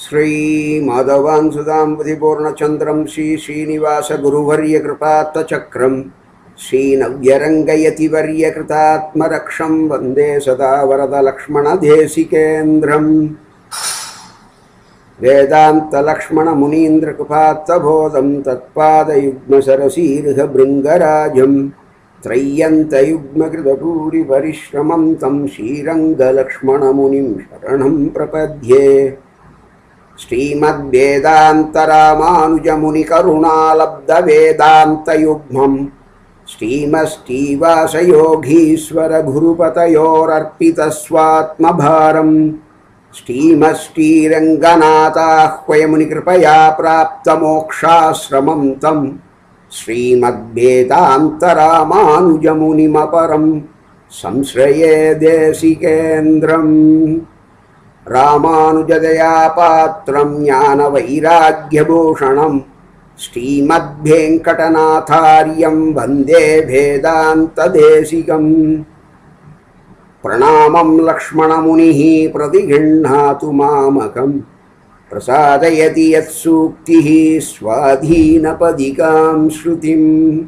श्रीमाधवांसुदाम्बुधिपूर्णचन्द्रं श्रीश्रीनिवासगुरुवर्यकृपात्तचक्रं श्रीनव्यरङ्गयतिवर्यकृतात्मरक्षं वन्दे सदा वरदलक्ष्मणदेशिकेन्द्रम् वेदान्तलक्ष्मणमुनीन्द्रकृपात्तबोधं तत्पादयुग्मसरसीर्हभृङ्गराजं त्रय्यन्तयुग्मकृतभूरिपरिश्रमं तं श्रीरङ्गलक्ष्मणमुनिं शरणं प्रपद्ये श्रीमद्वेदान्तरामानुजमुनिकरुणालब्धवेदान्तयुग्मम् श्रीमश्रीवासयोगीश्वरगुरुपतयोरर्पितस्वात्मभारम् श्रीमश्रीरङ्गनाथाह्वयमुनिकृपया प्राप्तमोक्षाश्रमं तं श्रीमद्वेदान्तरामानुजमुनिमपरं संश्रये देशिकेन्द्रम् रामानुजदयापात्रं ज्ञानवैराग्यभूषणं श्रीमद्वेङ्कटनाथार्यं वन्दे भेदान्तदेशिकम् प्रणामं लक्ष्मणमुनिः प्रतिगृह्णातु मामकं प्रसादयति यत्सूक्तिः स्वाधीनपदिकां श्रुतिम्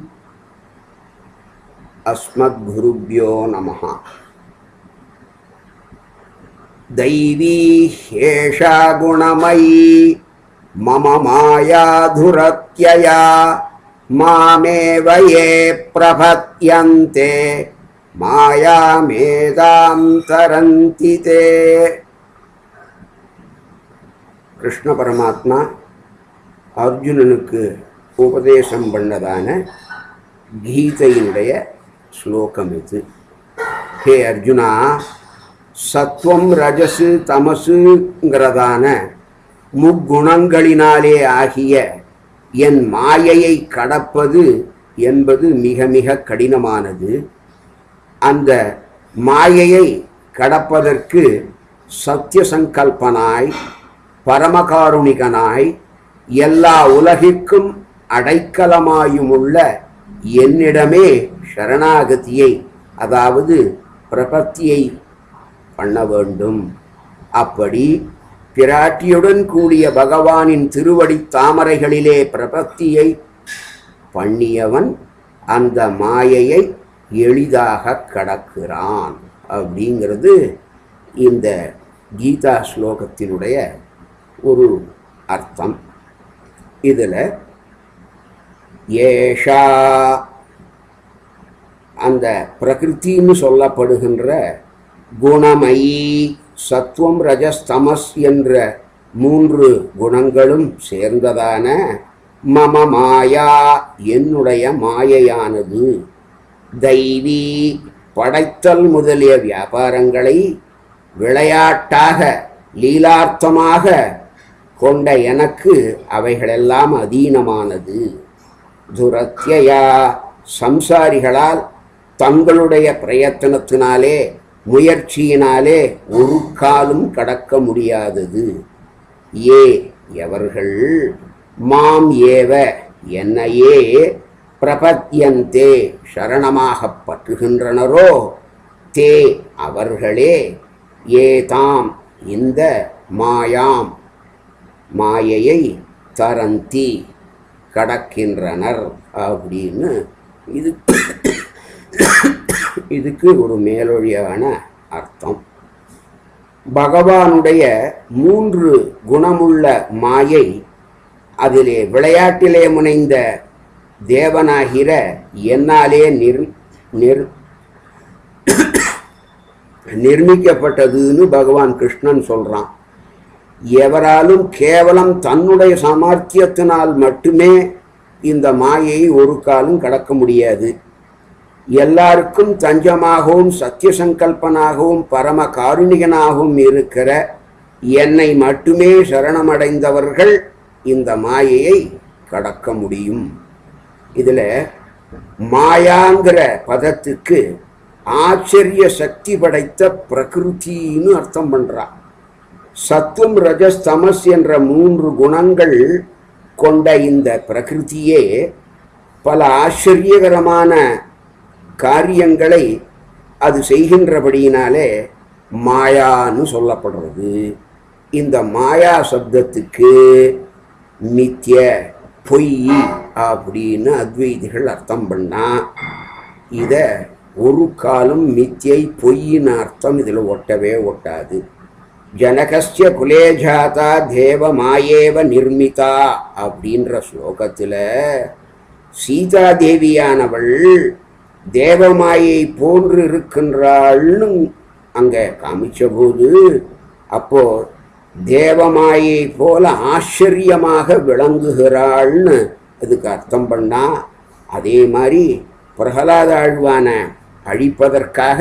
अस्मद्गुरुभ्यो नमः दैवी ह्येषा गुणमयी मम मायाधुरत्यया मामेव ये प्रपद्यन्ते மாயாமேதாம் தரந்தி தே கிருஷ்ண பரமாத்மா அர்ஜுனனுக்கு உபதேசம் பண்ணதான கீதையினுடைய ஸ்லோகம் இது ஹே அர்ஜுனா சத்வம் ரஜசு தமசுங்கிறதான முக்குணங்களினாலே ஆகிய என் மாயையை கடப்பது என்பது மிக மிக கடினமானது அந்த மாயையை கடப்பதற்கு சத்திய சங்கல்பனாய் பரமகாருணிகனாய் எல்லா உலகிற்கும் அடைக்கலமாயுமுள்ள என்னிடமே சரணாகதியை அதாவது பிரபத்தியை பண்ண வேண்டும் அப்படி பிராட்டியுடன் கூடிய பகவானின் திருவடி தாமரைகளிலே பிரபத்தியை பண்ணியவன் அந்த மாயையை எளிதாக கடக்கிறான் அப்படிங்கிறது இந்த கீதா ஸ்லோகத்தினுடைய ஒரு அர்த்தம் இதில் ஏஷா அந்த பிரகிருத்தின்னு சொல்லப்படுகின்ற குணமயி சத்துவம் ரஜஸ் தமஸ் என்ற மூன்று குணங்களும் சேர்ந்ததான மம மாயா என்னுடைய மாயையானது தெய்வீ படைத்தல் முதலிய வியாபாரங்களை விளையாட்டாக லீலார்த்தமாக கொண்ட எனக்கு அவைகளெல்லாம் அதீனமானது துரத்தியா சம்சாரிகளால் தங்களுடைய பிரயத்தனத்தினாலே முயற்சியினாலே ஒரு காலும் கடக்க முடியாதது ஏ எவர்கள் மாம் ஏவ என்னையே பிரபத்யந்தே சரணமாகப் பற்றுகின்றனரோ தே அவர்களே ஏதாம் இந்த மாயாம் மாயையை தரந்தி கடக்கின்றனர் அப்படின்னு இது இதுக்கு ஒரு மேலொழியான அர்த்தம் பகவானுடைய மூன்று குணமுள்ள மாயை அதிலே விளையாட்டிலே முனைந்த தேவனாகிற என்னாலே நிர் நிர் நிர்மிக்கப்பட்டதுன்னு பகவான் கிருஷ்ணன் சொல்றான் எவராலும் கேவலம் தன்னுடைய சாமர்த்தியத்தினால் மட்டுமே இந்த மாயை ஒரு காலம் கடக்க முடியாது எல்லாருக்கும் தஞ்சமாகவும் சத்திய சங்கல்பனாகவும் பரம காருணிகனாகவும் இருக்கிற என்னை மட்டுமே சரணமடைந்தவர்கள் இந்த மாயையை கடக்க முடியும் இதில் மாயாங்கிற பதத்துக்கு ஆச்சரிய சக்தி படைத்த பிரகிருத்தின்னு அர்த்தம் பண்ணுறா சத்துவம் ரஜஸ் தமஸ் என்ற மூன்று குணங்கள் கொண்ட இந்த பிரகிருதியே பல ஆச்சரியகரமான காரியங்களை அது செய்கின்றபடியினாலே மாயான்னு சொல்லப்படுறது இந்த மாயா சப்தத்துக்கு மித்ய பொய் அப்படின்னு அத்வைதிகள் அர்த்தம் பண்ணா இதை ஒரு காலம் மித்தியை பொய்யின் அர்த்தம் இதில் ஒட்டவே ஒட்டாது ஜனகஸ்ய குலே ஜாதா தேவ மாயேவ நிர்மிதா அப்படின்ற ஸ்லோகத்தில் சீதாதேவியானவள் தேவமாயை போன்று இருக்கின்றாள்னு அங்கே காமிச்ச போது அப்போ தேவமாயை போல ஆச்சரியமாக விளங்குகிறாள்னு அதுக்கு அர்த்தம் பண்ணா அதே மாதிரி பிரகலாத ஆழ்வான அழிப்பதற்காக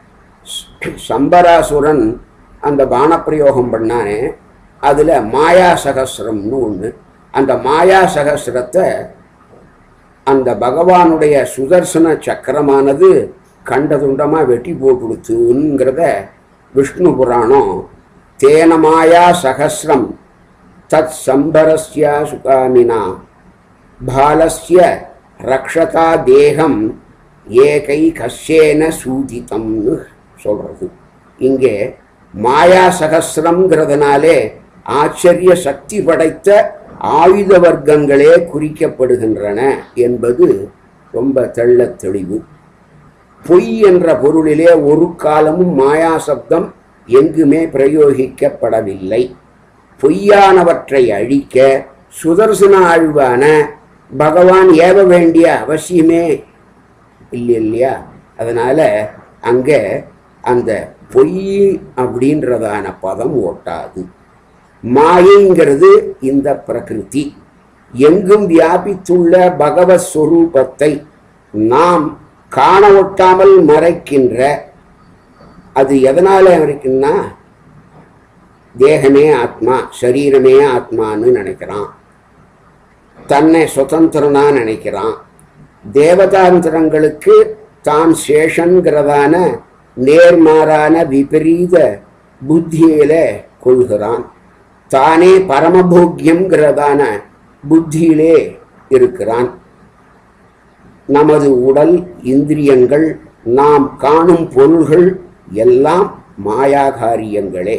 சம்பராசுரன் அந்த பானப்பிரயோகம் பண்ணானே அதில் மாயா சகசிரம்னு ஒன்று அந்த மாயா சகசிரத்தை அந்த பகவானுடைய சுதர்சன சக்கரமானது கண்டதுண்டமாக வெட்டி போட்டுடுத்துங்கிறத விஷ்ணு புராணம் தேன மாயா சகசிரம் தத் சம்பரஸ்யா சுகாமினா பாலஸ்ய ரக்ஷதா தேகம் ஏகை கஷ்யேன சூதிதம்னு சொல்கிறது இங்கே மாயா சகசிரம்ங்கிறதுனாலே ஆச்சரிய சக்தி படைத்த ஆயுத வர்க்கங்களே குறிக்கப்படுகின்றன என்பது ரொம்ப தெள்ளத் தெளிவு பொய் என்ற பொருளிலே ஒரு காலமும் மாயா சப்தம் எங்குமே பிரயோகிக்கப்படவில்லை பொய்யானவற்றை அழிக்க சுதர்சன ஆழ்வான பகவான் ஏவ வேண்டிய அவசியமே இல்லை இல்லையா அதனால் அங்கே அந்த பொய் அப்படின்றதான பதம் ஓட்டாது மாயைங்கிறது இந்த பிரகிருதி எங்கும் வியாபித்துள்ள பகவத் ஸ்வரூபத்தை நாம் காண ஒட்டாமல் மறைக்கின்ற அது எதனால் இருக்குன்னா தேகமே ஆத்மா சரீரமே ஆத்மான்னு நினைக்கிறான் தன்னை சுதந்திரனா நினைக்கிறான் தேவதாந்திரங்களுக்கு தான் சேஷங்கிறதான நேர்மாறான விபரீத புத்தியில கொள்கிறான் தானே பரமபோக்கியங்கிறதான புத்தியிலே இருக்கிறான் நமது உடல் இந்திரியங்கள் நாம் காணும் பொருள்கள் எல்லாம் மாயாகாரியங்களே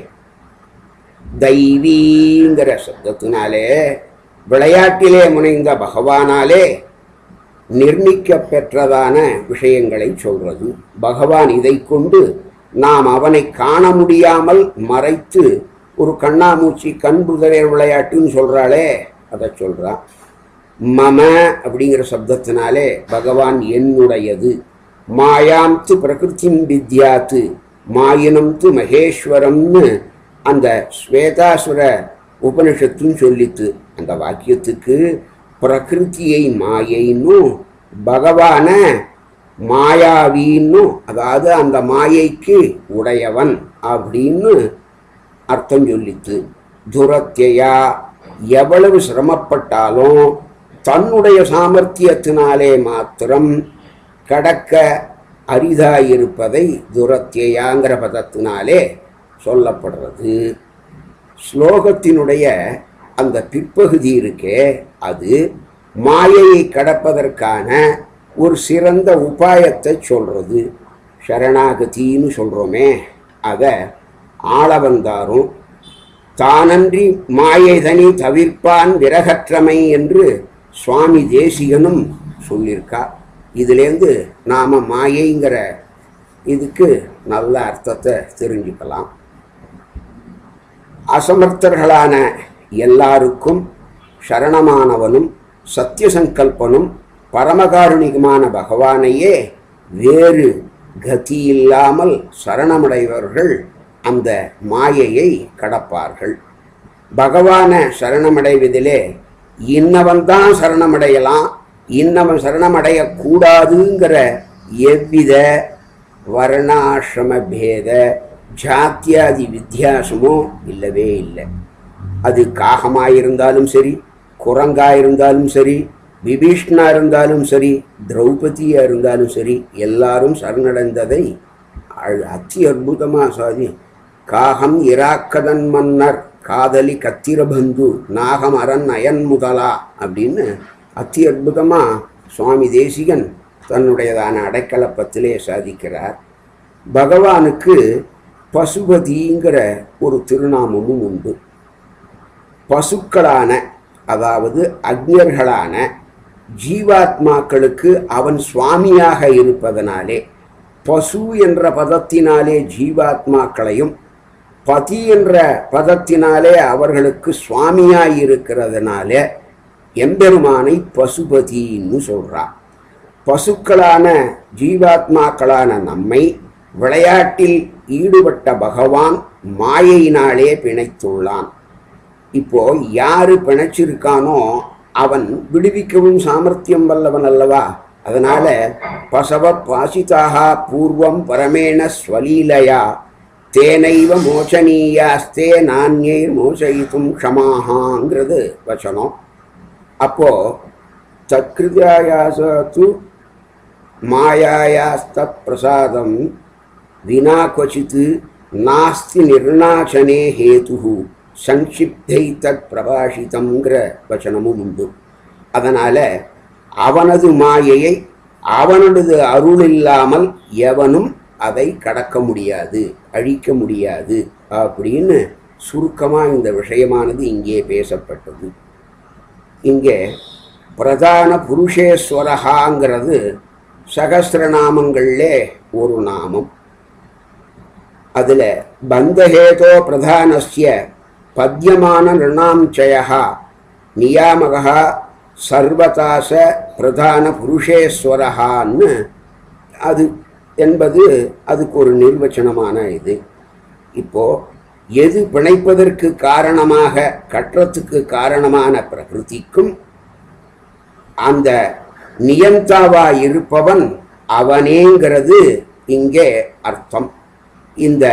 தெய்வீங்கிற சப்தத்தினாலே விளையாட்டிலே முனைந்த பகவானாலே நிர்ணயிக்க பெற்றதான விஷயங்களை சொல்றது பகவான் இதை கொண்டு நாம் அவனை காண முடியாமல் மறைத்து ஒரு கண்ணாமூச்சி கண்புதவே விளையாட்டுன்னு சொல்றாளே அதை சொல்றான் மம அப்படிங்கிற சப்தத்தினாலே பகவான் என்னுடையது மாயாம் து பிரகிருத்திம் வித்யாத்து மாயினம் து மகேஸ்வரம்னு அந்த ஸ்வேதாசுர உபனிஷத்துன்னு சொல்லித்து அந்த வாக்கியத்துக்கு பிரகிருத்தியை மாயைன்னும் பகவான மாயாவின்னும் அதாவது அந்த மாயைக்கு உடையவன் அப்படின்னு அர்த்தம் சொல்லித்து துரத்தியா எவ்வளவு சிரமப்பட்டாலும் தன்னுடைய சாமர்த்தியத்தினாலே மாத்திரம் கடக்க அரிதாயிருப்பதை துரத்தியாங்கிற பதத்தினாலே சொல்லப்படுறது ஸ்லோகத்தினுடைய அந்த பிற்பகுதி இருக்கே அது மாயையை கடப்பதற்கான ஒரு சிறந்த உபாயத்தை சொல்றது சரணாகதின்னு சொல்கிறோமே அதை ஆளவந்தாரும் தானன்றி மாயை தனி தவிர்ப்பான் விரகற்றமை என்று சுவாமி தேசிகனும் சொல்லியிருக்கா இதுலேருந்து நாம் மாயைங்கிற இதுக்கு நல்ல அர்த்தத்தை தெரிஞ்சுக்கலாம் அசமர்த்தர்களான எல்லாருக்கும் சரணமானவனும் சத்திய சங்கல்பனும் பரமகாருணிகமான பகவானையே வேறு கதி இல்லாமல் சரணமடைவர்கள் அந்த மாயையை கடப்பார்கள் பகவான சரணமடைவதிலே இன்னவன் தான் சரணமடையலாம் இன்னவன் சரணமடையக்கூடாதுங்கிற எவ்வித வர்ணாசிரம பேத ஜாத்தியாதி வித்தியாசமோ இல்லவே இல்லை அது காகமாயிருந்தாலும் சரி குரங்காயிருந்தாலும் சரி விபீஷ்ணா இருந்தாலும் சரி திரௌபதியா இருந்தாலும் சரி எல்லாரும் சரணடைந்ததை அழ- அத்தி அற்புதமாக சாதி காகம் இராக்கதன் மன்னர் காதலி கத்திரபந்து நாகம் அரண் அயன் முதலா அப்படின்னு அத்தி அற்புதமாக சுவாமி தேசிகன் தன்னுடையதான அடைக்கலப்பத்திலே சாதிக்கிறார் பகவானுக்கு பசுபதிங்கிற ஒரு திருநாமமும் உண்டு பசுக்களான அதாவது அக்ஞர்களான ஜீவாத்மாக்களுக்கு அவன் சுவாமியாக இருப்பதனாலே பசு என்ற பதத்தினாலே ஜீவாத்மாக்களையும் பதி என்ற பதத்தினாலே அவர்களுக்கு சுவாமியாய் இருக்கிறதுனால எம்பெருமானை பசுபதின்னு சொல்றான் பசுக்களான ஜீவாத்மாக்களான நம்மை விளையாட்டில் ஈடுபட்ட பகவான் மாயையினாலே பிணைத்துள்ளான் இப்போ யாரு பிணைச்சிருக்கானோ அவன் விடுவிக்கவும் சாமர்த்தியம் வல்லவன் அல்லவா அதனால பசவ பாசிதாக பூர்வம் பரமேண ஸ்வலீலையா தேனைவ மோசனீயாஸ்தே நானியை மோசயித்தும் க்ஷமாகாங்கிறது வச்சனம் அப்போ தத்கிருதாயாசத்து மாயாயாஸ்தத் பிரசாதம் வினா கொச்சித் நாஸ்தி நிர்ணாசனே ஹேது சங்கிப்தை தத் பிரபாஷிதம்ங்கிற வச்சனமும் உண்டு அதனால் அவனது மாயையை அவனது அருள் இல்லாமல் எவனும் அதை கடக்க முடியாது அழிக்க முடியாது அப்படின்னு சுருக்கமாக இந்த விஷயமானது இங்கே பேசப்பட்டது இங்கே பிரதான புருஷேஸ்வரகாங்கிறது சகசிரநாமங்களிலே ஒரு நாமம் அதில் பந்தஹேதோ பிரதானஸ்ய பத்யமான நிருணாஞ்சயா நியாமகா சர்வதாச பிரதான புருஷேஸ்வரகான்னு அது என்பது அதுக்கு ஒரு நிர்வச்சனமான இது இப்போ எது பிணைப்பதற்கு காரணமாக கற்றத்துக்கு காரணமான பிரகிருதிக்கும் அந்த நியந்தாவா இருப்பவன் அவனேங்கிறது இங்கே அர்த்தம் இந்த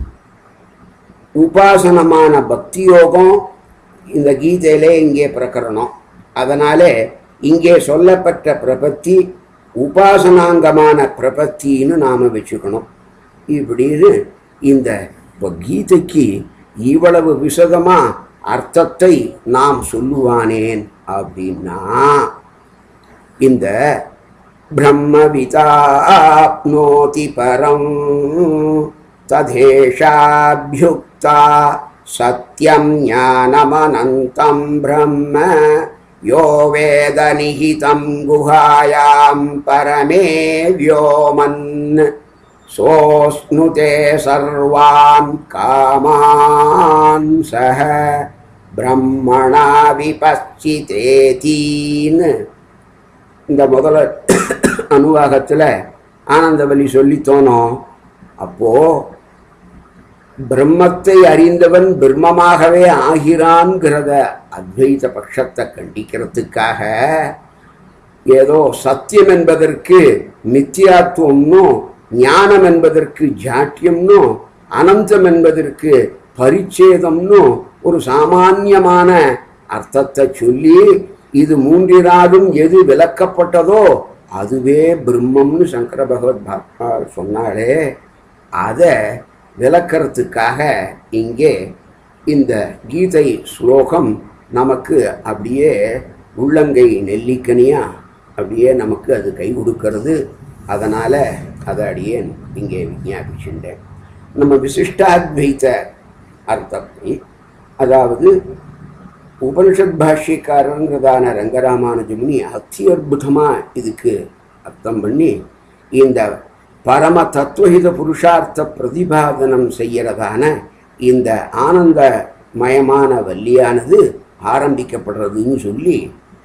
உபாசனமான பக்தி யோகம் இந்த கீதையிலே இங்கே பிரகரணம் அதனாலே இங்கே சொல்லப்பட்ட பிரபத்தி உபாசனாங்கமான பிரபத்தின்னு நாம் வச்சுக்கணும் இப்படின்னு இந்த இப்போ கீதைக்கு இவ்வளவு விசதமா அர்த்தத்தை நாம் சொல்லுவானேன் அப்படின்னா இந்த பிரம்மவிதாப்னோதி பரம் ததேஷாபியுக்தா சத்யம் ஞானமனந்தம் பிரம்ம யோ வேத நிஹிதம் குஹாயாம் பரமே व्योमन् सोऽश्नुते सर्वान् कामान् सः பிரம்மணா விபச்சிதேதீன்னு இந்த முதல அனுவாகத்தில் ஆனந்தவலி சொல்லித்தோனோம் அப்போ பிரம்மத்தை அறிந்தவன் பிரம்மமாகவே ஆகிறான்கிறத அத்வைத பட்சத்தை கண்டிக்கிறதுக்காக ஏதோ சத்தியம் என்பதற்கு நித்தியாத்துவம்னும் ஞானம் என்பதற்கு ஜாட்டியம்னும் அனந்தம் என்பதற்கு பரிச்சேதம்னு ஒரு சாமான்யமான அர்த்தத்தை சொல்லி இது மூன்றினாலும் எது விளக்கப்பட்டதோ அதுவே பிரம்மம்னு சங்கர பகவத் பாபா சொன்னாலே அதை விளக்கறதுக்காக இங்கே இந்த கீதை ஸ்லோகம் நமக்கு அப்படியே உள்ளங்கை நெல்லிக்கனியா அப்படியே நமக்கு அது கை கொடுக்கறது அதனால் அதை அடியே இங்கே விஞ்ஞாபிச்சுட்டேன் நம்ம விசிஷ்டாத்வைத்த அர்த்தத்தை அதாவது உபனிஷத் பாஷ்யக்காரங்கிறதான ரங்கராமானுஜமுனி அத்தி அற்புதமாக இதுக்கு அர்த்தம் பண்ணி இந்த பரம தத்துவஹித புருஷார்த்த பிரதிபாதனம் செய்யறதான இந்த ஆனந்தமயமான வள்ளியானது ஆரம்பிக்கப்படுறதுன்னு சொல்லி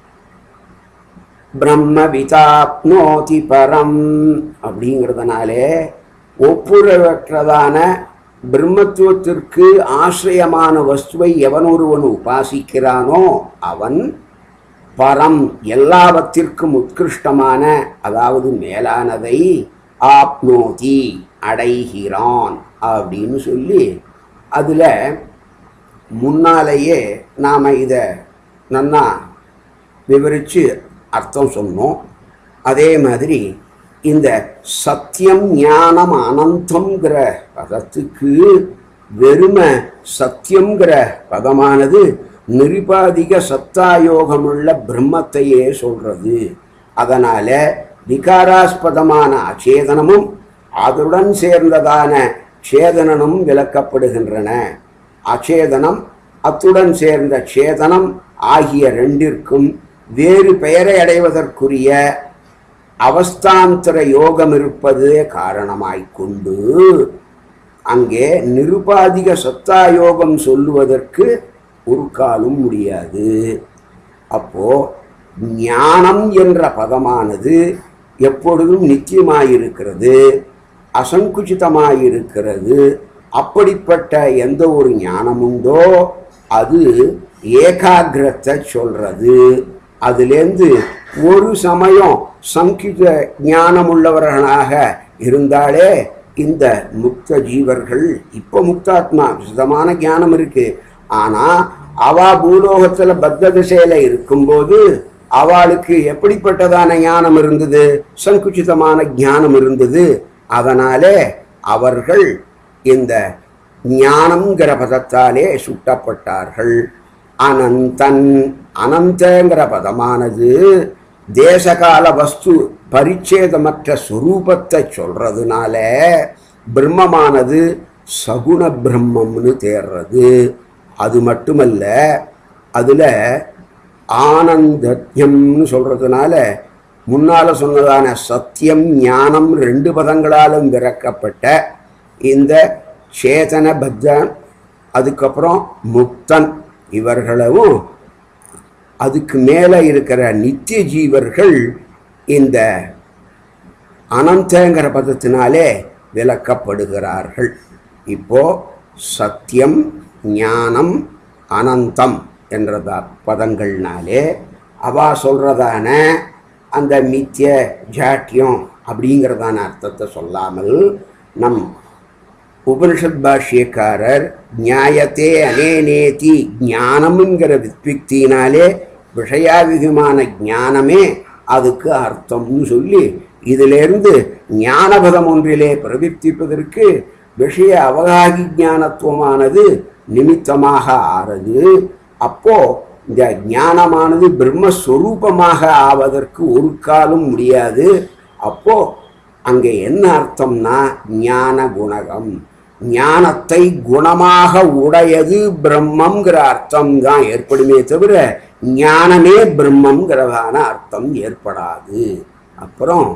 பிரம்ம விதாப்னோதி பரம் அப்படிங்கிறதுனாலே ஒப்புரவற்றதான பிரம்மத்துவத்திற்கு ஆசிரியமான வஸ்துவை எவனொருவன் உபாசிக்கிறானோ அவன் பரம் எல்லாவற்றிற்கும் உத்கிருஷ்டமான அதாவது மேலானதை ஆப்னோதி அடைகிறான் அப்படின்னு சொல்லி அதில் முன்னாலேயே நாம் இதை நன்னா விவரித்து அர்த்தம் சொன்னோம் அதே மாதிரி இந்த சத்தியம் ஞானம் அனந்தம்ங்கிற பதத்துக்கு வெறுமை சத்தியம்ங்கிற பதமானது நிருபாதிக சத்தாயோகமுள்ள பிரம்மத்தையே சொல்றது அதனால விகாராஸ்பதமான அச்சேதனமும் அதுடன் சேர்ந்ததான சேதனனும் விளக்கப்படுகின்றன அச்சேதனம் அத்துடன் சேர்ந்த சேதனம் ஆகிய ரெண்டிற்கும் வேறு பெயரை அடைவதற்குரிய அவஸ்தாந்தர யோகம் இருப்பது காரணமாய்க் கொண்டு அங்கே நிருபாதிக சத்தா யோகம் சொல்லுவதற்கு ஒரு காலும் முடியாது அப்போ ஞானம் என்ற பதமானது எப்பொழுதும் நித்தியமாயிருக்கிறது அசங்குச்சிதமாயிருக்கிறது அப்படிப்பட்ட எந்த ஒரு ஞானமுண்டோ அது ஏகாகிரத்தை சொல்றது அதுலேருந்து ஒரு சமயம் சங்கித ஞானம் உள்ளவர்களாக இருந்தாலே இந்த முக்த ஜீவர்கள் இப்போ முக்தாத்மா சுத்தமான ஞானம் இருக்கு ஆனா அவ பூலோகத்துல பத்த திசையில இருக்கும்போது அவளுக்கு எப்படிப்பட்டதான ஞானம் இருந்தது சங்குச்சிதமான ஞானம் இருந்தது அதனாலே அவர்கள் இந்த ஞானம்ங்கிற பதத்தாலே சுட்டப்பட்டார்கள் அனந்தன் அனந்தங்கிற பதமானது தேசகால வஸ்து பரிச்சேதமற்ற சுரூபத்தை சொல்றதுனால பிரம்மமானது சகுண பிரம்மம்னு தேர்றது அது மட்டுமல்ல அதுல ஆனந்தத்யம்னு சொல்றதுனால முன்னால சொன்னதான சத்தியம் ஞானம் ரெண்டு பதங்களாலும் விறக்கப்பட்ட இந்த சேதன பத்தன் அதுக்கப்புறம் முக்தன் இவர்களும் அதுக்கு மேலே இருக்கிற நித்திய ஜீவர்கள் இந்த அனந்தங்கிற பதத்தினாலே விளக்கப்படுகிறார்கள் இப்போ சத்தியம் ஞானம் அனந்தம் என்ற பதங்கள்னாலே அவா சொல்றதான அந்த மித்திய ஜாட்டியம் அப்படிங்கிறதான அர்த்தத்தை சொல்லாமல் நம் உபனிஷத் பாஷ்யக்காரர் நியாயத்தே அனேனேதி ஞானம்ங்கிற வித்விக்தினாலே விஷயாவிகமான ஞானமே அதுக்கு அர்த்தம்னு சொல்லி இதிலிருந்து ஞானபதம் ஒன்றிலே பிரவர்த்திப்பதற்கு விஷய அவகாகி ஞானத்துவமானது நிமித்தமாக ஆறது அப்போ இந்த ஞானமானது பிரம்மஸ்வரூபமாக ஆவதற்கு ஒரு காலம் முடியாது அப்போ அங்கே என்ன அர்த்தம்னா ஞான குணகம் ஞானத்தை குணமாக உடையது பிரம்மங்கிற அர்த்தம் தான் ஏற்படுமே தவிர ஞானமே பிரம்மங்கிறதான அர்த்தம் ஏற்படாது அப்புறம்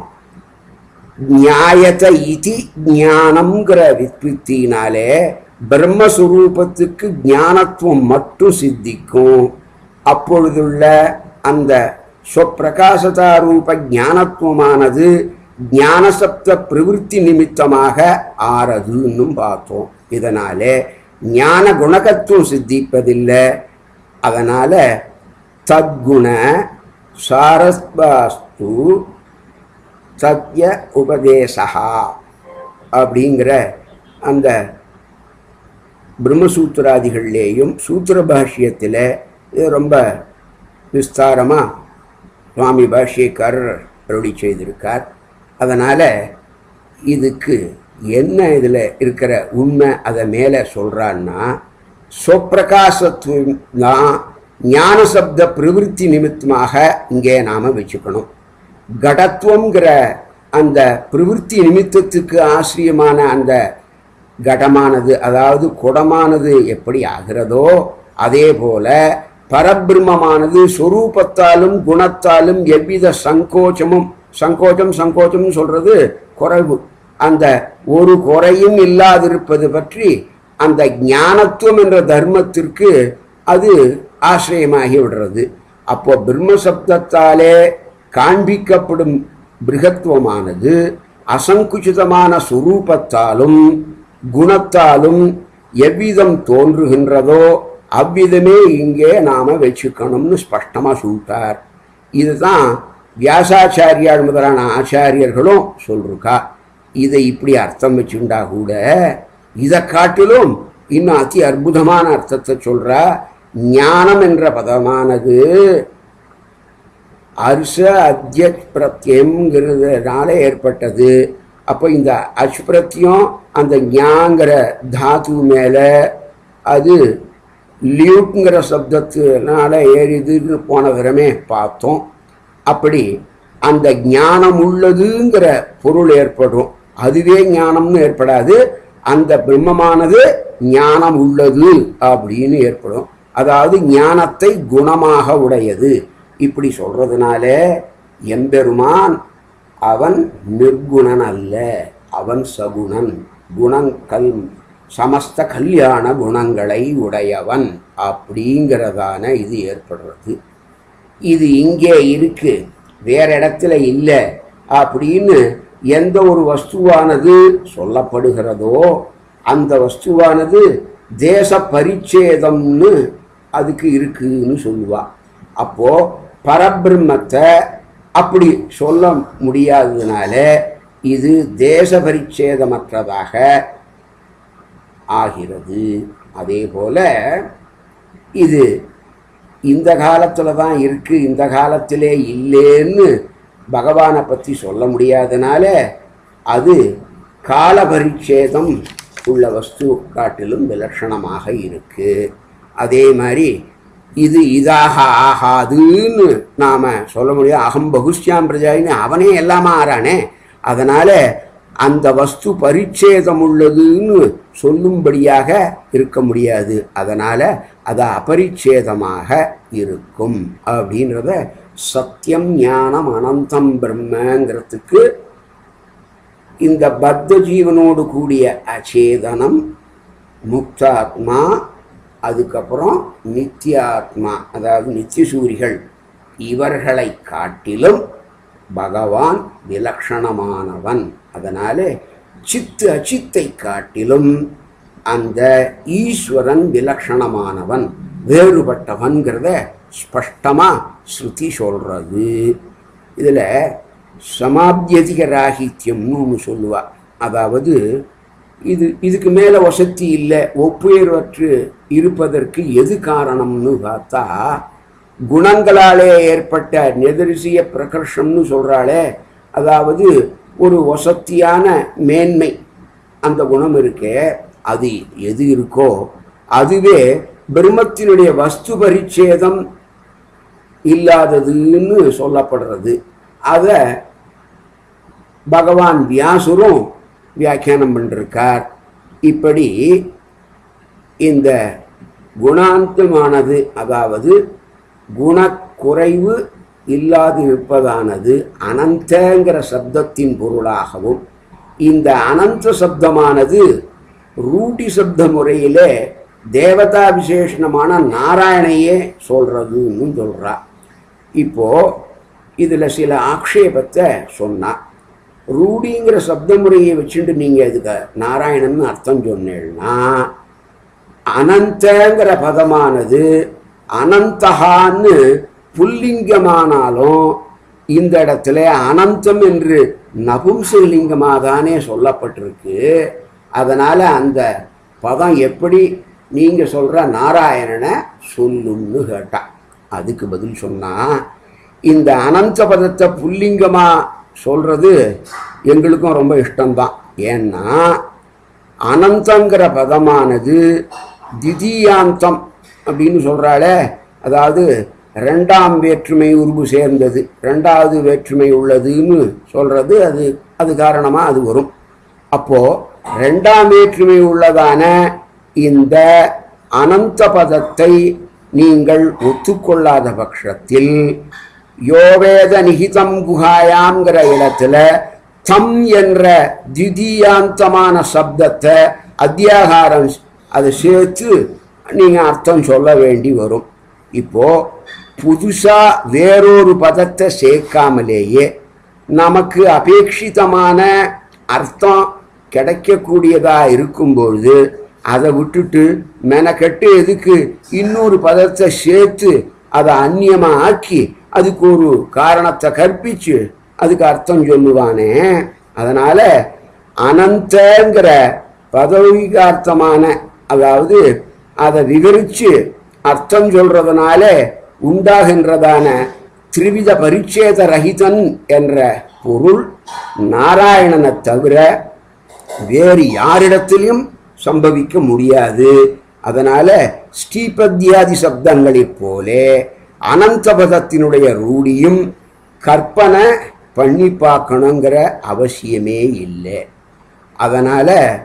நியாயத இதி ஞானம்ங்கிற வித்வித்தினாலே பிரம்மஸ்வரூபத்துக்கு ஞானத்துவம் மட்டும் சித்திக்கும் அப்பொழுதுள்ள அந்த ஸ்வப்பிரகாசதா ரூப ஞானத்துவமானது ஞானசப்த பிரவிற்த்தி நிமித்தமாக ஆறதுன்னு பார்த்தோம் இதனாலே ஞான குணகத்துவம் சித்திப்பதில்லை அதனால தத்குண சாரஸ்பாஸ்து சத்ய உபதேசா அப்படிங்கிற அந்த பிரம்மசூத்திராதிகள்லேயும் சூத்திர பாஷ்யத்தில் இது ரொம்ப விஸ்தாரமாக சுவாமி பாஷ்யக்காரர் அருளி செய்திருக்கார் அதனால் இதுக்கு என்ன இதில் இருக்கிற உண்மை அதை மேலே சொல்கிறான்னா சொப்பிரகாசத்துவம் தான் ஞான சப்த பிரவிற்த்தி நிமித்தமாக இங்கே நாம் வச்சுக்கணும் கடத்துவங்கிற அந்த பிரவிற்த்தி நிமித்தத்துக்கு ஆசிரியமான அந்த கடமானது அதாவது குடமானது எப்படி ஆகிறதோ அதே போல பரபிரம்மமானது சொரூபத்தாலும் குணத்தாலும் எவ்வித சங்கோச்சமும் சங்கோச்சம் சங்கோச்சம் சொல்றது குறைவு அந்த ஒரு குறையும் இல்லாதிருப்பது பற்றி அந்த ஞானத்துவம் என்ற தர்மத்திற்கு அது ஆசிரியமாகி விடுறது அப்போ பிரம்ம சப்தத்தாலே காண்பிக்கப்படும் பிருகத்துவமானது அசங்குச்சிதமான சுரூபத்தாலும் குணத்தாலும் எவ்விதம் தோன்றுகின்றதோ அவ்விதமே இங்கே நாம வச்சுக்கணும்னு ஸ்பஷ்டமாக சொல்லிட்டார் இதுதான் வியாசாச்சாரியார் முதலான ஆச்சாரியர்களும் சொல்லிருக்கா இதை இப்படி அர்த்தம் வச்சுண்டா கூட இதை காட்டிலும் இன்னும் அதி அற்புதமான அர்த்தத்தை சொல்றா ஞானம் என்ற பதமானது அர்ஷ அத்திய பிரத்யம்ங்கிறதுனால ஏற்பட்டது அப்போ இந்த அஷ்பிரத்தியம் அந்த ஞாங்கிற தாத்து மேலே அது லியூட்ங்கிற சப்தத்தினால ஏறிதுன்னு போன விதமே பார்த்தோம் அப்படி அந்த ஞானம் உள்ளதுங்கிற பொருள் ஏற்படும் அதுவே ஞானம்னு ஏற்படாது அந்த பிரம்மமானது ஞானம் உள்ளது அப்படின்னு ஏற்படும் அதாவது ஞானத்தை குணமாக உடையது இப்படி சொல்றதுனால எம்பெருமான் அவன் நிர்குணன் அல்ல அவன் சகுணன் குணங்கள் சமஸ்த கல்யாண குணங்களை உடையவன் அப்படிங்கிறதான இது ஏற்படுறது இது இங்கே இருக்கு வேற இடத்துல இல்லை அப்படின்னு எந்த ஒரு வஸ்துவானது சொல்லப்படுகிறதோ அந்த வஸ்துவானது தேச பரிச்சேதம்னு அதுக்கு இருக்குன்னு சொல்லுவா அப்போ பரபிரம்மத்தை அப்படி சொல்ல முடியாததுனால இது தேச பரிச்சேதமற்றதாக ஆகிறது அதே போல இது இந்த காலத்தில் தான் இருக்கு இந்த காலத்திலே இல்லைன்னு பகவானை பற்றி சொல்ல முடியாதனால அது கால பரிச்சேதம் உள்ள வஸ்து காட்டிலும் விலட்சணமாக இருக்கு அதே மாதிரி இது இதாக ஆகாதுன்னு நாம் சொல்ல முடியும் அகம் பகுஷ்யாம் பிரஜாயின்னு அவனே எல்லாமா ஆறானே அதனால அந்த வஸ்து பரிச்சேதம் உள்ளதுன்னு சொல்லும்படியாக இருக்க முடியாது அதனால அது அபரிச்சேதமாக இருக்கும் அப்படின்றத சத்தியம் ஞானம் அனந்தம் பிரம்மங்கிறதுக்கு இந்த பத்த ஜீவனோடு கூடிய அச்சேதனம் முக்தாத்மா அதுக்கப்புறம் நித்தியாத்மா அதாவது நித்தியசூரிகள் இவர்களை காட்டிலும் பகவான் விலக்ஷணமானவன் அதனால சித்து அச்சித்தை காட்டிலும் அந்த ஈஸ்வரன் விலக்ஷணமானவன் வேறுபட்டவன்கிறத ஸ்பஷ்டமா ஸ்ருதி சொல்றது இதில் சமாப்தியதிக ராகித்யம்னு ஒன்று சொல்லுவா அதாவது இது இதுக்கு மேலே வசதி இல்லை ஒப்புயர்வற்று இருப்பதற்கு எது காரணம்னு பார்த்தா குணங்களாலே ஏற்பட்ட நெதரிசிய பிரகர்ஷம்னு சொல்கிறாளே அதாவது ஒரு வசத்தியான மேன்மை அந்த குணம் இருக்கே அது எது இருக்கோ அதுவே பிரம்மத்தினுடைய வஸ்து பரிச்சேதம் இல்லாததுன்னு சொல்லப்படுறது அதை பகவான் வியாசுரும் வியாக்கியானம் பண்ணிருக்கார் இப்படி இந்த குணாந்தமானது அதாவது குணக்குறைவு இல்லாது இருப்பதானது அனந்தங்கிற சப்தத்தின் பொருளாகவும் இந்த அனந்த சப்தமானது ரூட்டி சப்த முறையிலே தேவதா விசேஷணமான நாராயணையே சொல்றதுன்னு சொல்றா இப்போ இதுல சில ஆக்ஷேபத்தை சொன்னா ரூடிங்கிற சப்த முறையை வச்சுட்டு நீங்க இதுக்கு நாராயணன் அர்த்தம் சொன்னேன்னா அனந்தங்கிற பதமானது அனந்தகான்னு புல்லிங்கமானாலும் இந்த இடத்துல அனந்தம் என்று நபும்சலிங்கமாக தானே சொல்லப்பட்டிருக்கு அதனால அந்த பதம் எப்படி நீங்க சொல்ற நாராயணனை சொல்லுன்னு கேட்டா அதுக்கு பதில் சொன்னா இந்த அனந்த பதத்தை புல்லிங்கமா சொல்றது எங்களுக்கும் ரொம்ப இஷ்டம்தான் ஏன்னா அனந்தங்கிற பதமானது திதியாந்தம் அப்படின்னு சொல்றாளே அதாவது ரெண்டாம் வேற்றுமை உருவு சேர்ந்தது ரெண்டாவது வேற்றுமை உள்ளதுன்னு சொல்றது அது அது காரணமாக அது வரும் அப்போ ரெண்டாம் வேற்றுமை உள்ளதான இந்த அனந்த பதத்தை நீங்கள் ஒத்துக்கொள்ளாத பட்சத்தில் யோவேத நிகிதம் குஹாயாங்கிற இடத்துல தம் என்ற திதியாந்தமான சப்தத்தை அத்தியாகாரம் அதை சேர்த்து நீங்க அர்த்தம் சொல்ல வேண்டி வரும் இப்போ புதுசா வேறொரு பதத்தை சேர்க்காமலேயே நமக்கு அபேட்சிதமான அர்த்தம் கிடைக்கக்கூடியதா இருக்கும்பொழுது அதை விட்டுட்டு மெனக்கெட்டு எதுக்கு இன்னொரு பதத்தை சேர்த்து அதை அந்நியமா ஆக்கி அதுக்கு ஒரு காரணத்தை கற்பிச்சு அதுக்கு அர்த்தம் சொல்லுவானே அதனால அனந்தங்கிற பதவிகார்த்தமான அதாவது அதை விவரிச்சு அர்த்தம் சொல்றதுனால உண்டாகின்றதான திரிவித பரிச்சேத ரஹிதன் என்ற பொருள் நாராயணனை தவிர வேறு யாரிடத்திலும் சம்பவிக்க முடியாது அதனால ஸ்ரீபத்யாதி சப்தங்களைப் போலே அனந்த பதத்தினுடைய ரூடியும் கற்பனை பண்ணி பார்க்கணுங்கிற அவசியமே இல்லை அதனால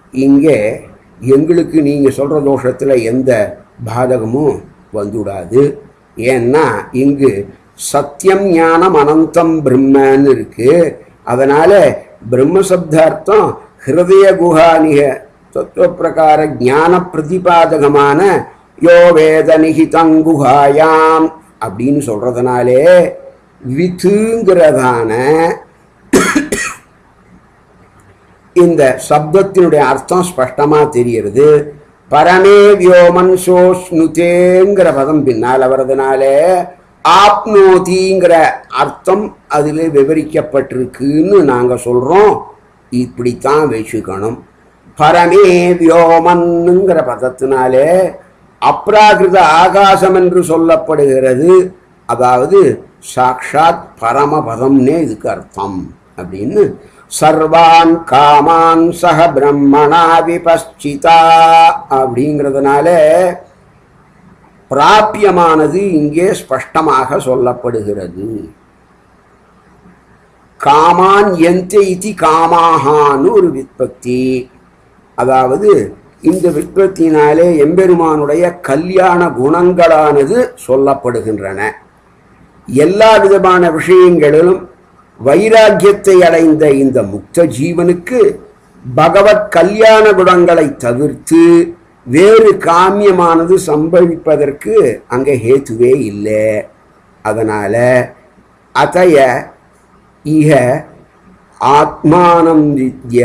இங்கே எங்களுக்கு நீங்கள் சொல்கிற தோஷத்தில் எந்த பாதகமும் வந்துவிடாது ஏன்னா இங்கு சத்தியம் ஞானம் அனந்தம் பிரம்மன்னு இருக்கு அதனால பிரம்ம சப்தார்த்தம் ஹிருதய குஹானிக தத்துவ பிரகார ஞான பிரதிபாதகமான யோ வேத நிகிதங்குஹாயாம் அப்படின்னு சொல்றதுனாலே வித்துங்கிறதான இந்த சப்தத்தினுடைய அர்த்தம் ஸ்பஷ்டமா தெரிகிறது பரமே வியோமன் சோஷ்ணுதேங்கிற பதம் பின்னால் வர்றதுனாலே ஆப்னோதிங்கிற அர்த்தம் அதில் விவரிக்கப்பட்டிருக்குன்னு நாங்கள் சொல்கிறோம் இப்படித்தான் வச்சுக்கணும் பரமே வியோமன்னுங்கிற பதத்தினாலே அப்ராகிருத ஆகாசம் என்று சொல்லப்படுகிறது அதாவது சாக்ஷாத் பரமபதம்னே இதுக்கு அர்த்தம் அப்படின்னு சர்வான் காமான் சக பிரம்மணா விபஸ்சிதா அப்படிங்கிறதுனால பிராபியமானது இங்கே ஸ்பஷ்டமாக சொல்லப்படுகிறது காமான் எந்த இதி காமாகான்னு ஒரு விற்பத்தி அதாவது இந்த விற்பத்தினாலே எம்பெருமானுடைய கல்யாண குணங்களானது சொல்லப்படுகின்றன எல்லா விதமான விஷயங்களிலும் வைராக்கியத்தை அடைந்த இந்த முக்த ஜீவனுக்கு பகவத் கல்யாண குணங்களை தவிர்த்து வேறு காமியமானது சம்பவிப்பதற்கு அங்கே ஹேத்துவே இல்லை அதனால அதைய இக ஆத்மானம் வித்ய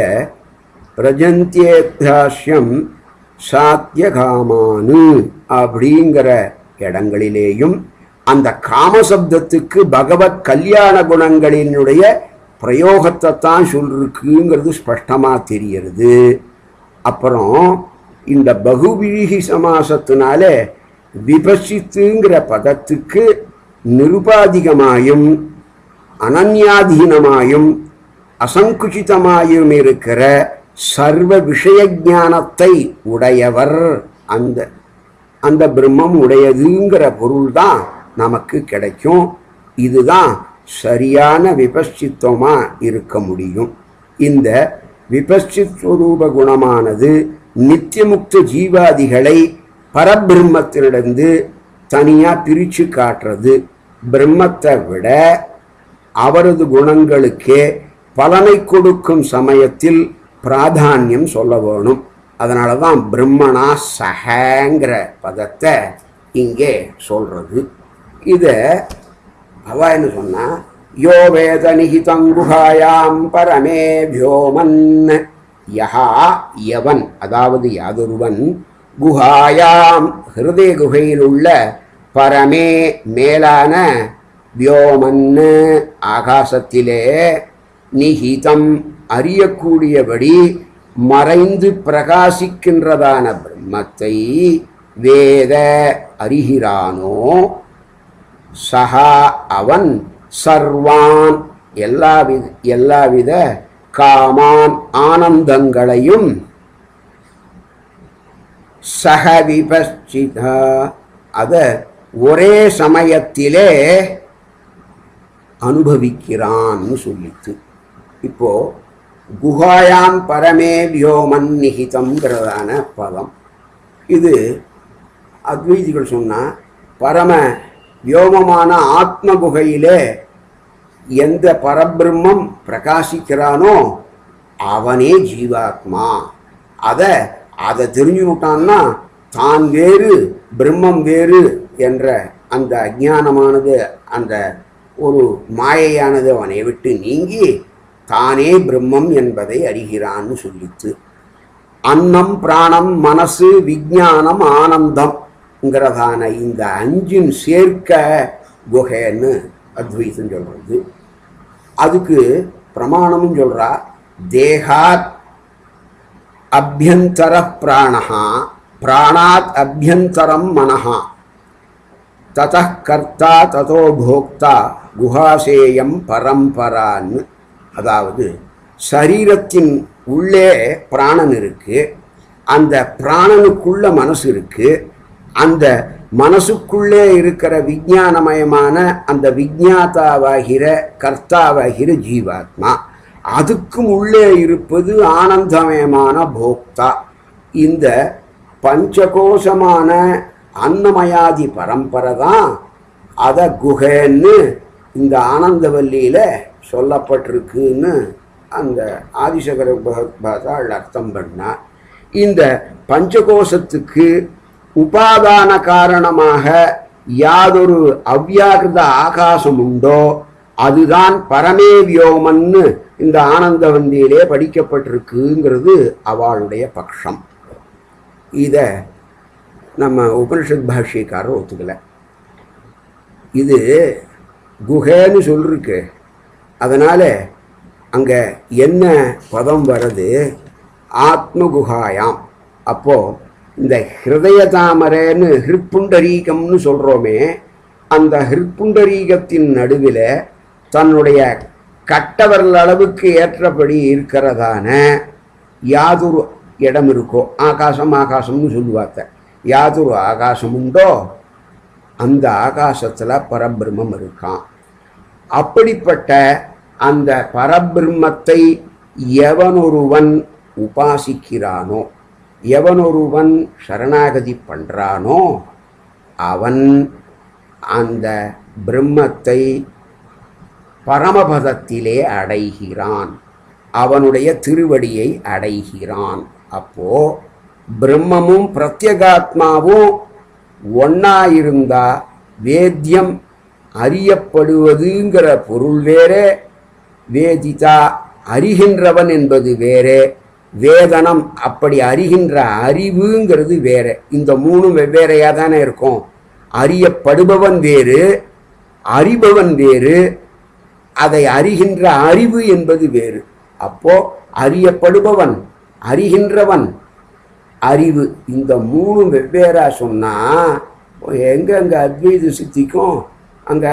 பிரஜந்தியேபியாசியம் சாத்தியகாமானு அப்படிங்கிற இடங்களிலேயும் அந்த காமசப்தத்துக்கு பகவத் கல்யாண குணங்களினுடைய பிரயோகத்தை தான் சொல்லிருக்குங்கிறது ஸ்பஷ்டமாக தெரியறது அப்புறம் இந்த பகுவிழிகி சமாசத்தினால விபசித்துங்கிற பதத்துக்கு நிருபாதிகமாயும் அனன்யாதீனமாயும் அசங்குச்சிதமாயும் இருக்கிற சர்வ விஷய ஞானத்தை உடையவர் அந்த அந்த பிரம்மம் உடையதுங்கிற பொருள் தான் நமக்கு கிடைக்கும் இதுதான் சரியான விபஸ்சித்துவமா இருக்க முடியும் இந்த விபஸ்சித் ஸ்வரூப குணமானது நித்தியமுக்த ஜீவாதிகளை பரபிரம்மத்திலிருந்து தனியா பிரிச்சு காட்டுறது பிரம்மத்தை விட அவரது குணங்களுக்கே பலனை கொடுக்கும் சமயத்தில் பிராதானியம் சொல்ல வேணும் அதனால தான் பிரம்மணா சகங்கிற பதத்தை இங்கே சொல்றது இதை அவ என்ன சொன்னா யோ வேத நிகிதங்குகாயாம் பரமே வியோமன் யஹா யவன் அதாவது யாதொருவன் குஹாயாம் ஹிருதய குகையில் உள்ள பரமே மேலான வியோமன்னு ஆகாசத்திலே நிஹிதம் அறியக்கூடியபடி மறைந்து பிரகாசிக்கின்றதான பிரம்மத்தை வேத அறிகிறானோ சஹா அவன் சர்வான் எல்லாவித எல்லாவித காமான் ஆனந்தங்களையும் சக விபஸ்சிதா அத ஒரே சமயத்திலே அனுபவிக்கிறான்னு சொல்லித்து இப்போ குஹாயாம் பரமே வியோமன் நிகிதம்ங்கிறதான பதம் இது அத்வைதிகள் சொன்னா பரம வியோமமான ஆத்ம குகையிலே எந்த பரபிரம்மம் பிரகாசிக்கிறானோ அவனே ஜீவாத்மா அதை அதை தெரிஞ்சுக்கிட்டான்னா தான் வேறு பிரம்மம் வேறு என்ற அந்த அஜானமானது அந்த ஒரு மாயையானது அவனை விட்டு நீங்கி தானே பிரம்மம் என்பதை அறிகிறான்னு சொல்லித்து அன்னம் பிராணம் மனசு விஞ்ஞானம் ஆனந்தம்ங்கிறதான இந்த அஞ்சின் சேர்க்க குகைன்னு அத்வைத்தம் சொல்றது அதுக்கு பிரமாணமும் சொல்றா தேகாத் அபியந்தர பிராணஹா பிராணாத் அபியந்தரம் மனஹா தத கர்த்தா ததோ போக்தா குஹாசேயம் பரம்பரான்னு அதாவது சரீரத்தின் உள்ளே பிராணன் இருக்கு அந்த பிராணனுக்குள்ள மனசு இருக்கு அந்த மனசுக்குள்ளே இருக்கிற விஞ்ஞானமயமான அந்த விஜாத்தாவாகிற கர்த்தாவாகிற ஜீவாத்மா அதுக்கும் உள்ளே இருப்பது ஆனந்தமயமான போக்தா இந்த பஞ்சகோஷமான அன்னமயாதி பரம்பரை தான் அதை குகைன்னு இந்த ஆனந்தவல்லியில சொல்லப்பட்டிருக்குன்னு அந்த ஆதிசகர பகவத்பாதாள் அர்த்தம் பண்ணார் இந்த பஞ்சகோஷத்துக்கு உபாதான காரணமாக யாதொரு அவ்யாகிருத ஆகாசம் உண்டோ அதுதான் பரமே வியோமன்னு இந்த ஆனந்தவந்தியிலே படிக்கப்பட்டிருக்குங்கிறது அவளுடைய பக்ஷம் இதை நம்ம உபனிஷத் பாஷ்யக்காரர் ஒத்துக்கலை இது குகைன்னு சொல்லிருக்கு அதனால் அங்கே என்ன பதம் வருது ஆத்ம குகாயாம் அப்போது இந்த ஹிருதய தாமரைன்னு ஹிருப்புண்டரீகம்னு சொல்கிறோமே அந்த ஹிருப்புண்டரீகத்தின் நடுவில் தன்னுடைய கட்டவரல் அளவுக்கு ஏற்றபடி இருக்கிறதான யாதொரு இடம் இருக்கோ ஆகாசம் ஆகாசம்னு சொல்லுவாத்த யாதொரு ஆகாசம் உண்டோ அந்த ஆகாசத்தில் பரபிரம்மம் இருக்கான் அப்படிப்பட்ட அந்த பரபிரம்மத்தை எவனொருவன் உபாசிக்கிறானோ எவனொருவன் சரணாகதி பண்ணுறானோ அவன் அந்த பிரம்மத்தை பரமபதத்திலே அடைகிறான் அவனுடைய திருவடியை அடைகிறான் அப்போ பிரம்மமும் பிரத்யகாத்மாவும் ஒன்னா இருந்தா வேத்தியம் அறியப்படுவதுங்கிற பொருள் வேறே வேதிதா அறிகின்றவன் என்பது வேறே வேதனம் அப்படி அறிகின்ற அறிவுங்கிறது வேற இந்த மூணும் வெவ்வேறையா தானே இருக்கும் அறியப்படுபவன் வேறு அறிபவன் வேறு அதை அறிகின்ற அறிவு என்பது வேறு அப்போ அறியப்படுபவன் அறிகின்றவன் அறிவு இந்த மூணும் வெவ்வேறா சொன்னா எங்க அங்க அத்வைத சித்திக்கும் அங்க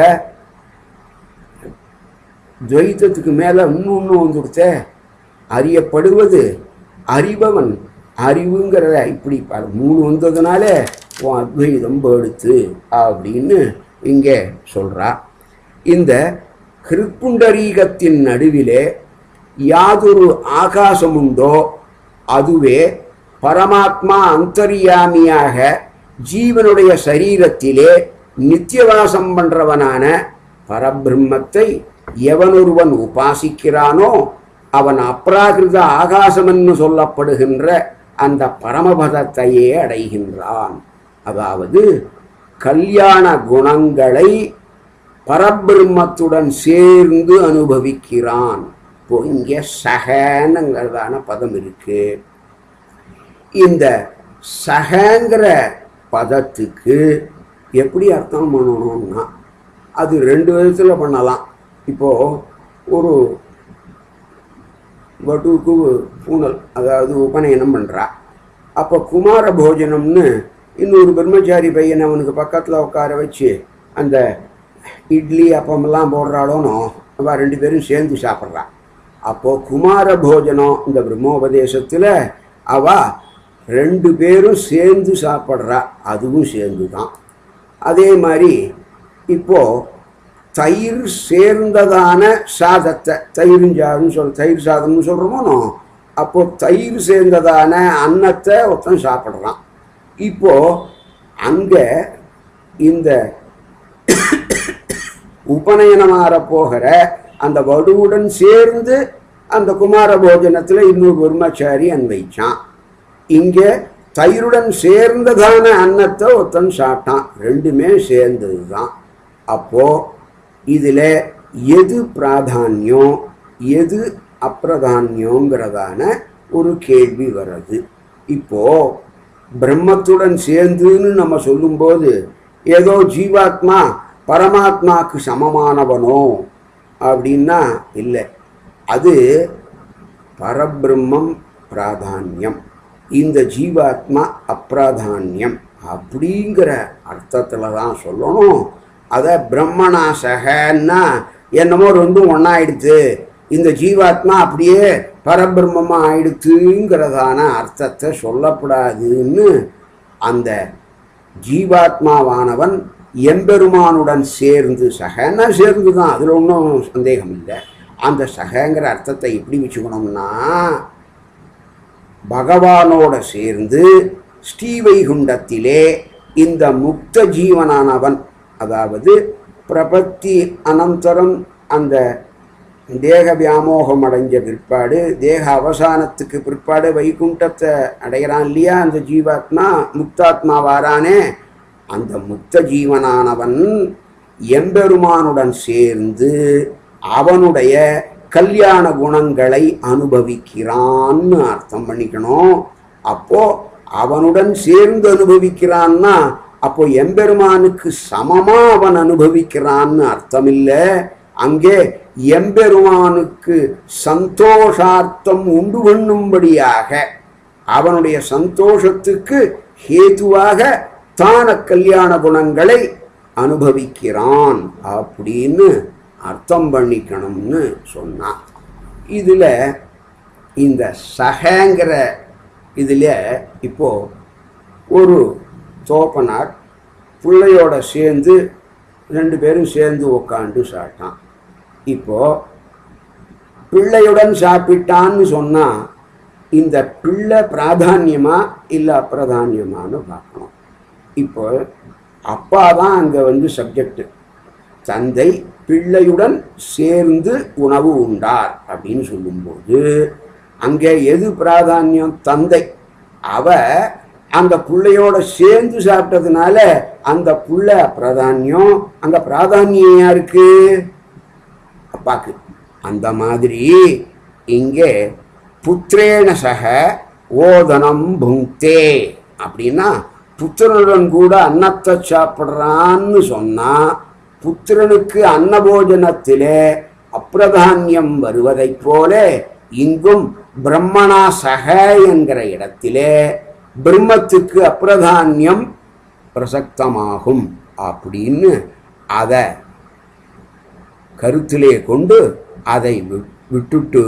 துவைத்தத்துக்கு மேல இன்னொன்று வந்துடுத்தே அறியப்படுவது அறிபவன் அறிவுங்கிறத இப்படி பாரு மூணு வந்ததுனால உன் அத்வைதம் போடுத்து அப்படின்னு இங்கே சொல்றா இந்த கிருப்புண்டரீகத்தின் நடுவிலே யாதொரு ஆகாசம் உண்டோ அதுவே பரமாத்மா அந்தரியாமியாக ஜீவனுடைய சரீரத்திலே நித்தியவாசம் பண்றவனான பரபிரம்மத்தை எவனொருவன் உபாசிக்கிறானோ அவன் அப்ராகிருத ஆகாசமென்னு சொல்லப்படுகின்ற அந்த பரமபதத்தையே அடைகின்றான் அதாவது கல்யாண குணங்களை பரபிரம்மத்துடன் சேர்ந்து அனுபவிக்கிறான் இப்போ இங்கே சகனுங்கிறதான பதம் இருக்கு இந்த சகங்கிற பதத்துக்கு எப்படி அர்த்தம் பண்ணணும்னா அது ரெண்டு விதத்தில் பண்ணலாம் இப்போ ஒரு வட்டுவுக்கு பூனல் அதாவது உபநயனம் பண்ணுறா அப்போ குமார போஜனம்னு இன்னொரு பிரம்மச்சாரி பையனை அவனுக்கு பக்கத்தில் உட்கார வச்சு அந்த இட்லி அப்பமெல்லாம் போடுறாளோனோ அவள் ரெண்டு பேரும் சேர்ந்து சாப்பிட்றா அப்போது குமார போஜனம் இந்த பிரம்மோபதேசத்தில் அவ ரெண்டு பேரும் சேர்ந்து சாப்பிட்றா அதுவும் சேர்ந்து தான் அதே மாதிரி இப்போது தயிர் சேர்ந்ததான சாதத்தை தயிர்ஞ்சாதுன்னு சொல் தயிர் சாதம்னு சொல்கிறோமோ அப்போ தயிர் சேர்ந்ததான அன்னத்தை ஒருத்தன் சாப்பிட்றான் இப்போ அங்கே இந்த உபநயனமாற போகிற அந்த வடுவுடன் சேர்ந்து அந்த குமார போஜனத்தில் இன்னொரு பிரம்மச்சாரி அன்வைச்சான் இங்கே தயிருடன் சேர்ந்ததான அன்னத்தை ஒருத்தன் சாப்பிட்டான் ரெண்டுமே சேர்ந்தது தான் அப்போது இதில் எது பிராதானியம் எது அப்பிரதானியங்கிறதான ஒரு கேள்வி வருது இப்போ பிரம்மத்துடன் சேர்ந்துன்னு நம்ம சொல்லும்போது ஏதோ ஜீவாத்மா பரமாத்மாக்கு சமமானவனோ அப்படின்னா இல்லை அது பரபிரம்மம் பிராதானியம் இந்த ஜீவாத்மா அப்பிராதானியம் அப்படிங்கிற அர்த்தத்தில் தான் சொல்லணும் அதை பிரம்மணாசகன்னா என்னமோ ரெண்டும் ஒன்றாயிடுத்து இந்த ஜீவாத்மா அப்படியே பரபிரம்மமாக ஆயிடுத்துங்கிறதான அர்த்தத்தை சொல்லப்படாதுன்னு அந்த ஜீவாத்மாவானவன் எம்பெருமானுடன் சேர்ந்து சகன்னா சேர்ந்து தான் அதில் ஒன்றும் சந்தேகம் இல்லை அந்த சகங்கிற அர்த்தத்தை எப்படி வச்சுக்கணும்னா பகவானோட சேர்ந்து ஸ்ரீவைகுண்டத்திலே இந்த முக்த ஜீவனானவன் அதாவது பிரபத்தி அனந்தரம் அந்த தேக வியாமோகம் அடைஞ்ச பிற்பாடு தேக அவசானத்துக்கு பிற்பாடு வைகுண்டத்தை அடைகிறான் இல்லையா அந்த ஜீவாத்மா முக்தாத்மாவாரானே அந்த முக்த ஜீவனானவன் எம்பெருமானுடன் சேர்ந்து அவனுடைய கல்யாண குணங்களை அனுபவிக்கிறான்னு அர்த்தம் பண்ணிக்கணும் அப்போ அவனுடன் சேர்ந்து அனுபவிக்கிறான்னா அப்போ எம்பெருமானுக்கு சமமா அவன் அனுபவிக்கிறான்னு அர்த்தம் இல்லை அங்கே எம்பெருமானுக்கு சந்தோஷார்த்தம் உண்டு பண்ணும்படியாக அவனுடைய சந்தோஷத்துக்கு ஹேதுவாக தான கல்யாண குணங்களை அனுபவிக்கிறான் அப்படின்னு அர்த்தம் பண்ணிக்கணும்னு சொன்னான் இதில் இந்த சகங்கிற இதில் இப்போ ஒரு தோப்பனார் பிள்ளையோட சேர்ந்து ரெண்டு பேரும் சேர்ந்து உக்காண்டு சாப்பிட்டான் இப்போ பிள்ளையுடன் சாப்பிட்டான்னு சொன்னால் இந்த பிள்ளை பிராதான்யமா இல்லை அப்பிரதானியமான்னு பார்க்கணும் இப்போ அப்பா தான் அங்கே வந்து சப்ஜெக்ட் தந்தை பிள்ளையுடன் சேர்ந்து உணவு உண்டார் அப்படின்னு சொல்லும்போது அங்கே எது பிராதானியம் தந்தை அவ அந்த பிள்ளையோட சேர்ந்து சாப்பிட்டதுனால அந்த புள்ள பிராதானியம் அங்க பிராதானியம் யாருக்கு அப்பாக்கு அந்த மாதிரி இங்கே புத்திரேன சக ஓதனம் புங்தே அப்படின்னா புத்திரனுடன் கூட அன்னத்தை சாப்பிட்றான்னு சொன்னா புத்திரனுக்கு அன்னபோஜனத்திலே அப்பிரதானியம் வருவதைப் போல இங்கும் பிரம்மணா சக என்கிற இடத்திலே பிரம்மத்துக்கு அப்பிரதானியம் பிரசக்தமாகும் அப்படின்னு அதை கருத்திலே கொண்டு அதை வி- விட்டுட்டு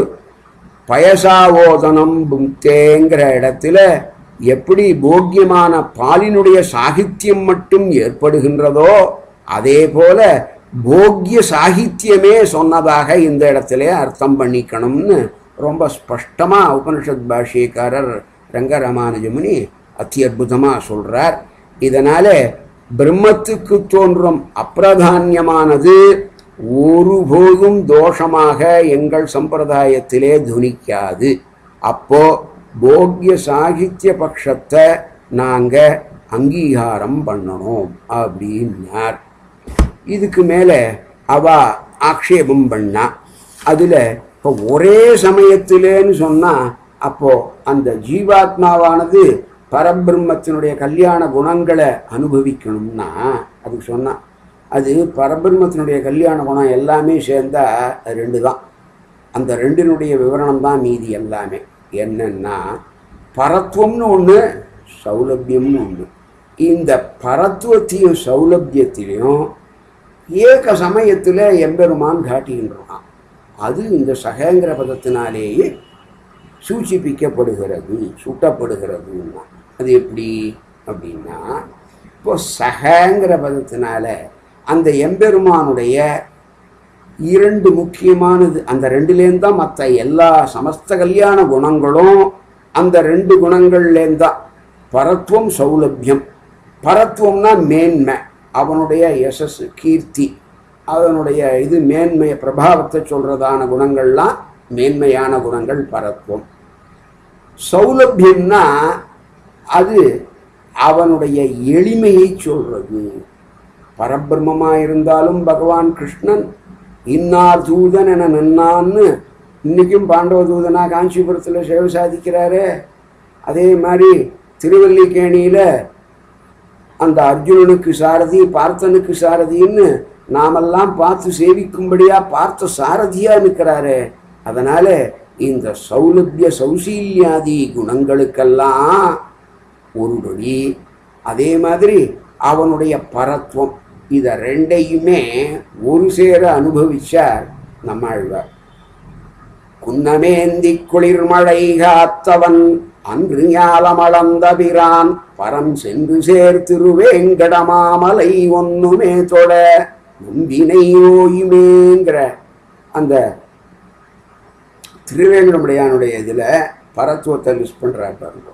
பயசாவோதனம் புக்தேங்கிற இடத்துல எப்படி போக்கியமான பாலினுடைய சாகித்யம் மட்டும் ஏற்படுகின்றதோ அதே போல போக்கிய சாகித்யமே சொன்னதாக இந்த இடத்துல அர்த்தம் பண்ணிக்கணும்னு ரொம்ப ஸ்பஷ்டமா உபனிஷத் பாஷ்யக்காரர் ரங்கராமானுஜமுனி அத்தியுதமா சொல்றார் இதனால பிரம்மத்துக்கு தோன்றும் அப்பிரதானியமானது ஒருபோதும் தோஷமாக எங்கள் சம்பிரதாயத்திலே துணிக்காது அப்போ போக்கிய சாகித்ய பட்சத்தை நாங்க அங்கீகாரம் பண்ணணும் அப்படின்னார் இதுக்கு மேலே அவ ஆக்ஷேபம் பண்ணா அதுல இப்போ ஒரே சமயத்திலேன்னு சொன்னா அப்போ அந்த ஜீவாத்மாவானது பரபிரம்மத்தினுடைய கல்யாண குணங்களை அனுபவிக்கணும்னா அதுக்கு சொன்னா அது பரபிரம்மத்தினுடைய கல்யாண குணம் எல்லாமே சேர்ந்தா அது ரெண்டு தான் அந்த ரெண்டினுடைய விவரணம் தான் மீதி எல்லாமே என்னன்னா பரத்துவம்னு ஒன்று சௌலபியம்னு ஒன்று இந்த பரத்துவத்தையும் சௌலபியத்திலையும் ஏக சமயத்தில் எம்பெருமான் காட்டுகின்றான் அது இந்த சகங்கிற பதத்தினாலேயே சூச்சிப்பிக்கப்படுகிறது சுட்டப்படுகிறதுன்னா அது எப்படி அப்படின்னா இப்போ சகங்கிற பதத்தினால அந்த எம்பெருமானுடைய இரண்டு முக்கியமானது அந்த ரெண்டுலேருந்து தான் மற்ற எல்லா சமஸ்த கல்யாண குணங்களும் அந்த ரெண்டு குணங்கள்லேருந்து தான் பரத்துவம் சௌலபியம் பரத்துவம்னா மேன்மை அவனுடைய யசஸ் கீர்த்தி அதனுடைய இது மேன்மைய பிரபாவத்தை சொல்றதான குணங்கள்லாம் மேன்மையான குணங்கள் பரத்துவம் சௌலபியம்னா அது அவனுடைய எளிமையை சொல்றது பரபிரம்மமா இருந்தாலும் பகவான் கிருஷ்ணன் இன்னார் தூதன் என நின்னான்னு இன்னைக்கும் பாண்டவ தூதனா காஞ்சிபுரத்தில் சேவை சாதிக்கிறாரே அதே மாதிரி திருவல்லிக்கேணியில் அந்த அர்ஜுனனுக்கு சாரதி பார்த்தனுக்கு சாரதின்னு நாமெல்லாம் பார்த்து சேவிக்கும்படியா பார்த்த சாரதியா நிற்கிறாரு அதனால இந்த சௌலபிய சௌசீல்யாதி குணங்களுக்கெல்லாம் ஒரு வழி அதே மாதிரி அவனுடைய பரத்துவம் இதை ரெண்டையுமே ஒரு சேர அனுபவிச்சார் நம்மாழ்வார் குன்னமேந்தி குளிர்மழை காத்தவன் அன்று ஞாலமளந்தபிரான் பரம் சென்று சேர் திருவேங்கடமாமலை ஒன்னுமே தொட நம்பினை ஓயுமேங்கிற அந்த திருவேங்கடமுடையானுடைய இதில் பரத்துவத்தை லிஸ்ட் பண்ணுறாரு பாருங்க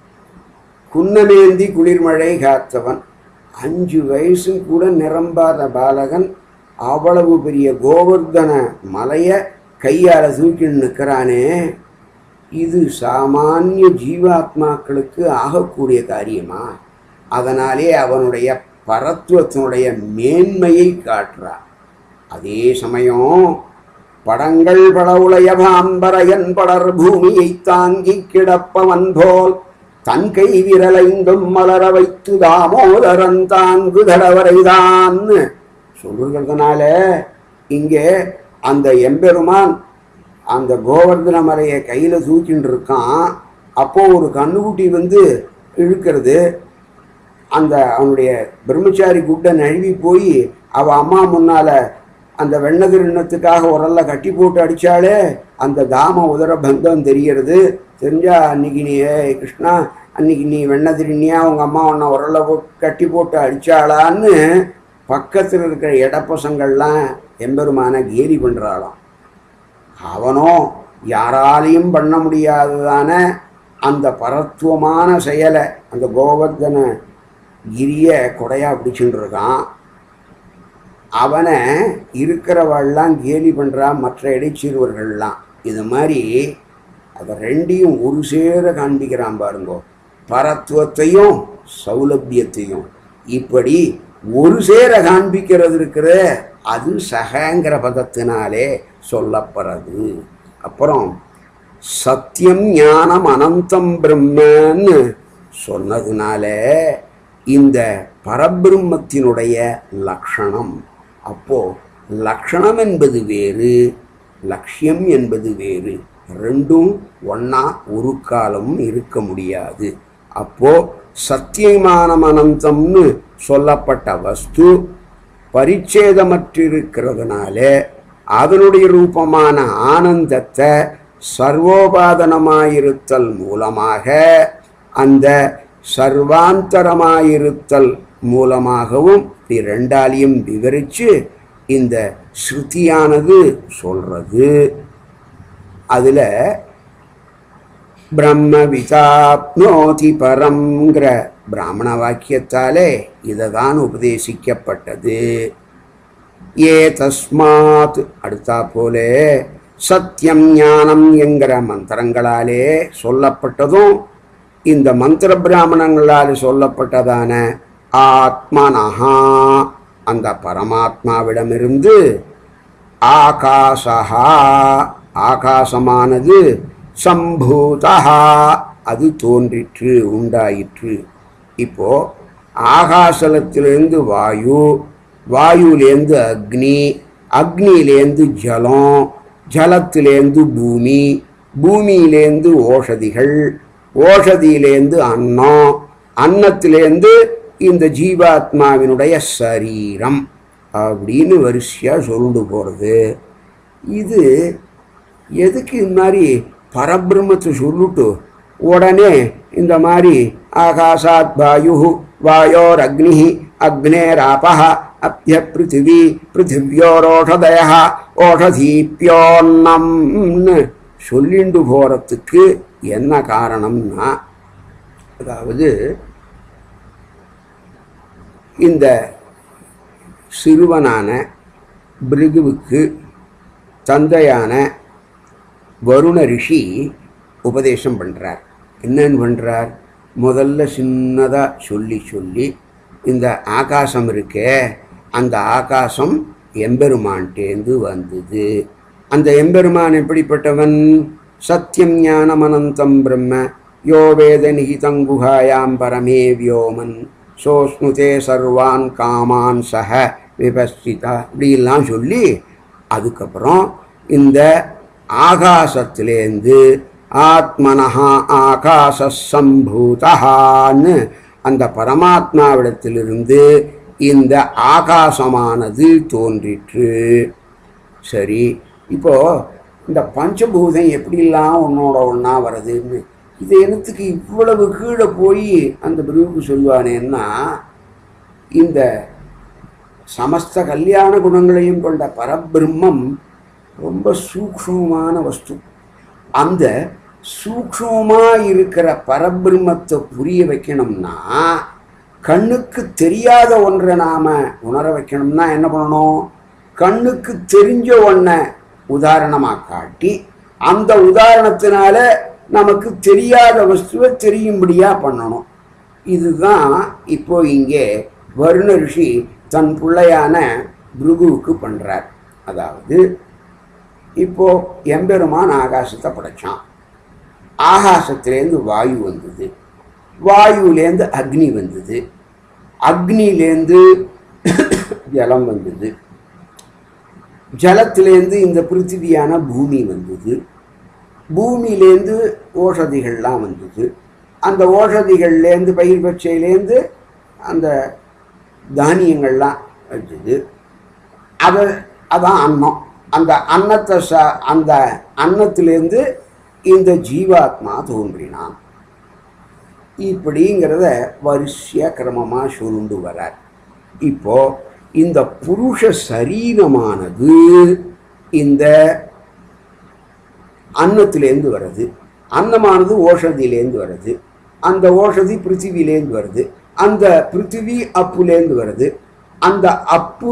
குன்னமேந்தி குளிர்மழை காத்தவன் அஞ்சு வயசும் கூட நிரம்பாத பாலகன் அவ்வளவு பெரிய கோவர்தன மலையை கையால் தூக்கின்னு நிற்கிறானே இது சாமானிய ஜீவாத்மாக்களுக்கு ஆகக்கூடிய காரியமா அதனாலே அவனுடைய பரத்துவத்தினுடைய மேன்மையை காட்டுறார் அதே சமயம் படங்கள் படவுளைய பாம்பரையன் படர் பூமியை தாங்கி கிடப்பவன் போல் தன் கை விரலைந்தும் மலர வைத்து தாமோதரன் தாங்கு தடவரைதான் சொல்லுகிறதுனால இங்கே அந்த எம்பெருமான் அந்த கோவர்தன மலையை கையில் தூக்கின்னு இருக்கான் அப்போ ஒரு கண்ணுக்குட்டி வந்து இழுக்கிறது அந்த அவனுடைய பிரம்மச்சாரி குட்டை நழுவி போய் அவ அம்மா முன்னால அந்த வெண்ணதிருண்ணத்துக்காக உரல்ல கட்டி போட்டு அடிச்சாலே அந்த தாம உதர பந்தம் தெரியறது தெரிஞ்சா அன்னைக்கு நீ ஏய் கிருஷ்ணா அன்னைக்கு நீ வெண்ணதிருண்ணியா உங்க அம்மா உன்னை உரல்ல போ கட்டி போட்டு அடிச்சாளான்னு பக்கத்தில் இருக்கிற இடப்பசங்கள்லாம் எம்பெருமான கேலி பண்றாளாம் அவனோ யாராலையும் பண்ண முடியாததான அந்த பரத்துவமான செயலை அந்த கோவர்தன கிரிய கொடையா பிடிச்சுட்டு இருக்கான் அவனை இருக்கிறவாள்லாம் கேலி பண்ணுறா மற்ற இடைச்சிறுவர்கள்லாம் இது மாதிரி அதை ரெண்டையும் ஒரு சேர காண்பிக்கிறான் பாருங்கோ பரத்துவத்தையும் சௌலபியத்தையும் இப்படி ஒரு சேர காண்பிக்கிறது இருக்கிற அது சகங்கிற பதத்தினாலே சொல்லப்படுறது அப்புறம் சத்தியம் ஞானம் அனந்தம் பிரம்மன்னு சொன்னதுனால இந்த பரபிரம்மத்தினுடைய லக்ஷணம் அப்போ லக்ஷணம் என்பது வேறு லட்சியம் என்பது வேறு ரெண்டும் ஒண்ணா ஒரு காலம் இருக்க முடியாது அப்போ சத்தியமானம் அனந்தம்னு சொல்லப்பட்ட வஸ்து பரிச்சேதமற்றிருக்கிறதுனால அதனுடைய ரூபமான ஆனந்தத்தை சர்வோபாதனமாயிருத்தல் மூலமாக அந்த சர்வாந்தரமாயிருத்தல் மூலமாகவும் இப்படி ரெண்டாலையும் விவரித்து இந்த ஸ்ருதியானது சொல்றது அதில் பிரம்ம விதாப்னோதி பரம்ங்கிற பிராமண வாக்கியத்தாலே இதை தான் உபதேசிக்கப்பட்டது ஏ தஸ்மாத் அடுத்தா போலே சத்தியம் ஞானம் என்கிற மந்திரங்களாலே சொல்லப்பட்டதும் இந்த மந்திர பிராமணங்களால் சொல்லப்பட்டதான ஆத்மனஹா அந்த பரமாத்மாவிடமிருந்து ஆகாசஹா ஆகாசமானது சம்பூதா அது தோன்றிற்று உண்டாயிற்று இப்போ ஆகாசலத்திலிருந்து வாயு வாயுலேருந்து அக்னி அக்னியிலேருந்து ஜலம் ஜலத்திலேருந்து பூமி பூமியிலேருந்து ஓஷதிகள் ஓஷதியிலேருந்து அன்னம் அன்னத்திலேருந்து இந்த ஜீவாத்மாவினுடைய சரீரம் அப்படின்னு வரிசையாக சொல்லிட்டு போகிறது இது எதுக்கு இந்த மாதிரி பரபிரம்மத்தை சொல்லிட்டு உடனே இந்த மாதிரி ஆகாசாத் வாயு வாயோர் அக்னி அக்னேராபஹ அப்ய பிருத்திவி பிருத்திவியோரோஷதய ஓஷதீப்பியோன்னம்னு சொல்லிண்டு போகிறதுக்கு என்ன காரணம்னா அதாவது இந்த சிறுவனான பிருகுவுக்கு தந்தையான வருண ரிஷி உபதேசம் பண்ணுறார் என்னன்னு பண்ணுறார் முதல்ல சின்னதாக சொல்லி சொல்லி இந்த ஆகாசம் இருக்கே அந்த ஆகாசம் எம்பெருமான்டேந்து வந்தது அந்த எம்பெருமான் எப்படிப்பட்டவன் சத்தியம் ஞானம் அனந்தம் பிரம்ம யோ வேத நிகிதங்குகாயாம் பரமே வியோமன் சோஸ்னுதே சர்வான் காமான் சஹ விபஸ்திதா இப்படிலாம் சொல்லி அதுக்கப்புறம் இந்த ஆகாசத்திலேருந்து ஆத்மனஹா ஆகாச சம்பூதஹான்னு அந்த பரமாத்மாவிடத்திலிருந்து இந்த ஆகாசமானது தோன்றிற்று சரி இப்போ இந்த பஞ்சபூதம் எப்படிலாம் உன்னோட ஒன்றா வருதுன்னு இது என்னத்துக்கு இவ்வளவு கீழே போய் அந்த பிரிவுக்கு சொல்லுவானேன்னா இந்த சமஸ்த கல்யாண குணங்களையும் கொண்ட பரபிரம்மம் ரொம்ப சூக்ஷ்மமான வஸ்து அந்த சூக்ஷ்மமா இருக்கிற பரபிரம்மத்தை புரிய வைக்கணும்னா கண்ணுக்கு தெரியாத ஒன்றை நாம உணர வைக்கணும்னா என்ன பண்ணணும் கண்ணுக்கு தெரிஞ்ச ஒன்றை உதாரணமாக காட்டி அந்த உதாரணத்தினால நமக்கு தெரியாத வஸ்துவை தெரியும்படியா பண்ணணும் இதுதான் இப்போ இங்கே வருண ரிஷி தன் பிள்ளையான பிருகுவுக்கு பண்றார் அதாவது இப்போ எம்பெருமான் ஆகாசத்தை படைச்சான் ஆகாசத்திலேருந்து வாயு வந்தது வாயுலேருந்து அக்னி வந்தது அக்னியிலேருந்து ஜலம் வந்தது ஜலத்திலேருந்து இந்த பிருத்திவியான பூமி வந்தது பூமியிலேருந்து ஓஷதிகள்லாம் வந்தது அந்த ஓஷதிகள்லேருந்து பயிர் பச்சையிலேருந்து அந்த தானியங்கள்லாம் வந்தது அது அதான் அன்னம் அந்த அன்னத்தை ச அந்த அன்னத்திலேருந்து இந்த ஜீவாத்மா தோன்றினான் இப்படிங்கிறத வரிசையாக கிரமமாக சொல்லுண்டு வரார் இப்போ இந்த புருஷ சரீரமானது இந்த அன்னத்திலேருந்து வருது அன்னமானது ஓஷதியிலேருந்து வருது அந்த ஓஷதி பிருத்திவிலேருந்து வருது அந்த பிருத்திவி அப்புலேருந்து வருது அந்த அப்பு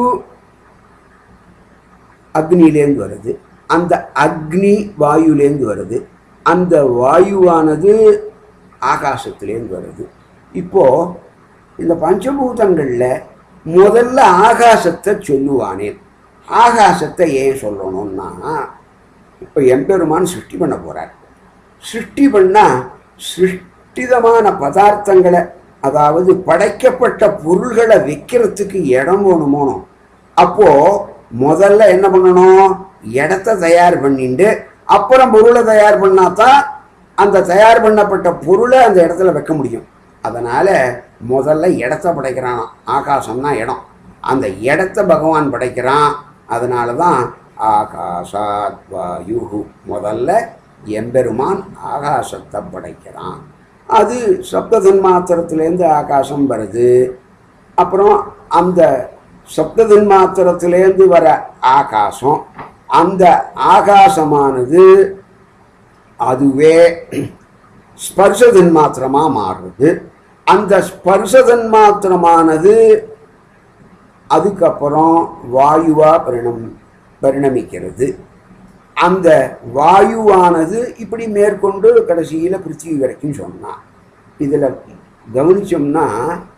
அக்னியிலேருந்து வருது அந்த அக்னி வாயுலேருந்து வருது அந்த வாயுவானது ஆகாசத்திலேருந்து வருது இப்போ இந்த பஞ்சபூதங்களில் முதல்ல ஆகாசத்தை சொல்லுவானேன் ஆகாசத்தை ஏன் சொல்லணும்னா இப்போ எம்பெருமான் சிருஷ்டி பண்ண போறார் சிருஷ்டி பண்ணா சிருஷ்டிதமான பதார்த்தங்களை அதாவது படைக்கப்பட்ட பொருள்களை வைக்கிறதுக்கு இடம் வேணுமோனும் அப்போ முதல்ல என்ன பண்ணணும் இடத்த தயார் பண்ணிட்டு அப்புறம் பொருளை தயார் பண்ணாதான் அந்த தயார் பண்ணப்பட்ட பொருளை அந்த இடத்துல வைக்க முடியும் அதனால முதல்ல இடத்த படைக்கிறான் ஆகாசம்னா இடம் அந்த இடத்த பகவான் படைக்கிறான் அதனால தான் ஆகாசாத் வாயு முதல்ல எம்பெருமான் ஆகாசத்தை படைக்கிறான் அது சப்ததன்மாத்திரத்திலேருந்து ஆகாசம் வருது அப்புறம் அந்த சப்ததன்மாத்திரத்திலேருந்து வர ஆகாசம் அந்த ஆகாசமானது அதுவே ஸ்பர்சதன் மாத்திரமாக மாறுறது அந்த ஸ்பர்சதன் மாத்திரமானது அதுக்கப்புறம் வாயுவா பரிணம் பரிணமிக்கிறது அந்த வாயுவானது இப்படி மேற்கொண்டு கடைசியில் பிருத்திவி வரைக்கும் சொன்னான் இதில் கவனிச்சோம்னா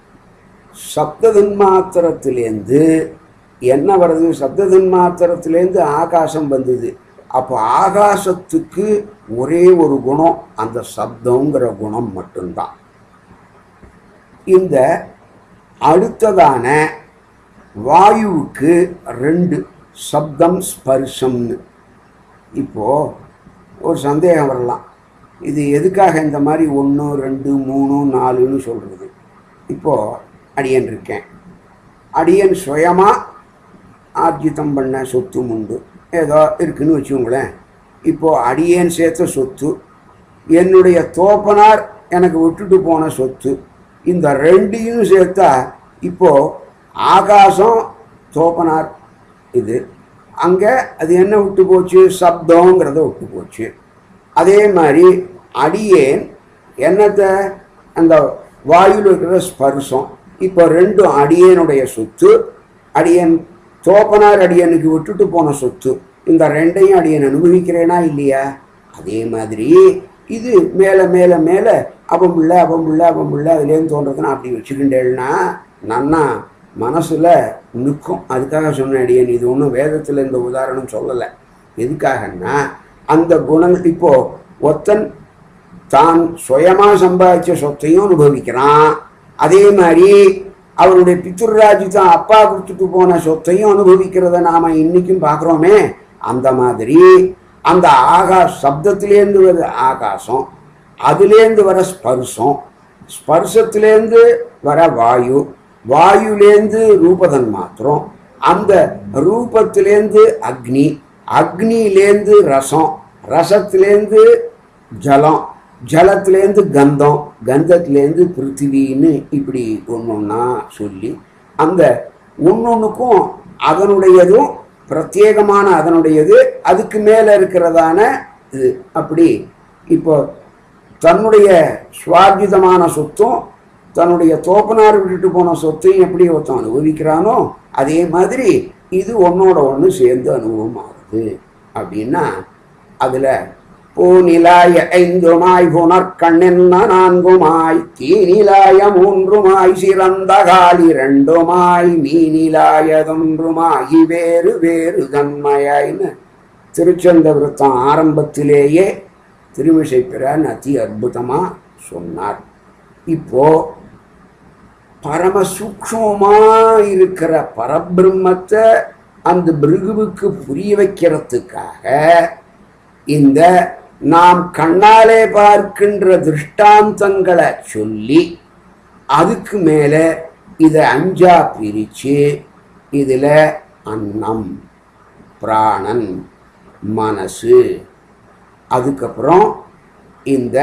சப்ததன்மாத்திரத்திலேருந்து என்ன வருது சப்ததன்மாத்திரத்திலேருந்து ஆகாசம் வந்தது அப்போ ஆகாசத்துக்கு ஒரே ஒரு குணம் அந்த சப்தங்கிற குணம் மட்டும்தான் இந்த அடுத்ததான வாயுவுக்கு ரெண்டு சப்தம் ஸ்பர்ஷம்னு இப்போது ஒரு சந்தேகம் வரலாம் இது எதுக்காக இந்த மாதிரி ஒன்று ரெண்டு மூணு நாலுன்னு சொல்கிறது இப்போது அடியன் இருக்கேன் அடியன் சுயமாக ஆர்ஜிதம் பண்ண சொத்தும் உண்டு ஏதோ இருக்குன்னு வச்சுக்கோங்களேன் இப்போது அடியேன் சேர்த்த சொத்து என்னுடைய தோப்பனார் எனக்கு விட்டுட்டு போன சொத்து இந்த ரெண்டையும் சேர்த்தா இப்போது ஆகாசம் தோப்பனார் இது அங்கே அது என்ன விட்டு போச்சு சப்தங்கிறத விட்டு போச்சு அதே மாதிரி அடியேன் என்னத்தை அந்த வாயுவில் இருக்கிற ஸ்பர்சம் இப்போ ரெண்டும் அடியேனுடைய சொத்து அடியன் தோப்பனார் அடியனுக்கு விட்டுட்டு போன சொத்து இந்த ரெண்டையும் அடியன் அனுபவிக்கிறேனா இல்லையா அதே மாதிரி இது மேலே மேலே மேலே அவன் பிள்ள அவன் பிள்ள அவன் பிள்ள அதுலேருந்து தோன்றதுன்னா அப்படி வச்சுக்கிட்டேன்னா நன்னா மனசில் நிற்கும் அதுக்காக சொன்ன அடியன் இது ஒன்றும் வேதத்தில் இந்த உதாரணம் சொல்லலை எதுக்காகன்னா அந்த குணங்கள் இப்போ ஒத்தன் தான் சுயமாக சம்பாதிச்ச சொத்தையும் அனுபவிக்கிறான் அதே மாதிரி அவருடைய பித்துர்ராஜ் தான் அப்பா கொடுத்துட்டு போன சொத்தையும் அனுபவிக்கிறத நாம இன்னைக்கும் பார்க்குறோமே அந்த மாதிரி அந்த ஆகாஷ் சப்தத்திலேருந்து வர ஆகாசம் அதுலேருந்து வர ஸ்பர்சம் ஸ்பர்சத்திலேருந்து வர வாயு வாயுலேருந்து ரூபதன் மாத்திரம் அந்த ரூபத்திலேருந்து அக்னி அக்னியிலேருந்து ரசம் ரசத்திலேருந்து ஜலம் ஜலத்திலேருந்து கந்தம் கந்தத்திலேருந்து பிருத்திவின்னு இப்படி ஒன்று ஒன்றா சொல்லி அந்த ஒன்னொன்றுக்கும் அதனுடையதும் பிரத்யேகமான அதனுடையது அதுக்கு மேலே இருக்கிறதான இது அப்படி இப்போ தன்னுடைய சுவார்ஜிதமான சொத்தும் தன்னுடைய தோப்பனார் விட்டுட்டு போன சொத்தையும் எப்படி ஒருத்தன் அனுபவிக்கிறானோ அதே மாதிரி இது ஒன்னோட ஒன்று சேர்ந்து அனுபவமாகுது அப்படின்னா அதில் பூநிலாய ஐந்துமாய் புனற்கண்ணென்ன நான்குமாய் தீநிலாய மூன்றுமாய் சிறந்த கால் இரண்டுமாய் மீனிலாயதொன்றுமாய் வேறு வேறு தன்மையாய்னு திருச்சந்த விருத்தம் ஆரம்பத்திலேயே திருமிசை பிரான் அதி அற்புதமா சொன்னார் இப்போ பரம சூக்ஷ்மமா இருக்கிற பரபிரம்மத்தை அந்த பிருகுவுக்கு புரிய வைக்கிறதுக்காக இந்த நாம் கண்ணாலே பார்க்கின்ற திருஷ்டாந்தங்களை சொல்லி அதுக்கு மேலே இதை அஞ்சா பிரித்து இதில் அன்னம் பிராணன் மனசு அதுக்கப்புறம் இந்த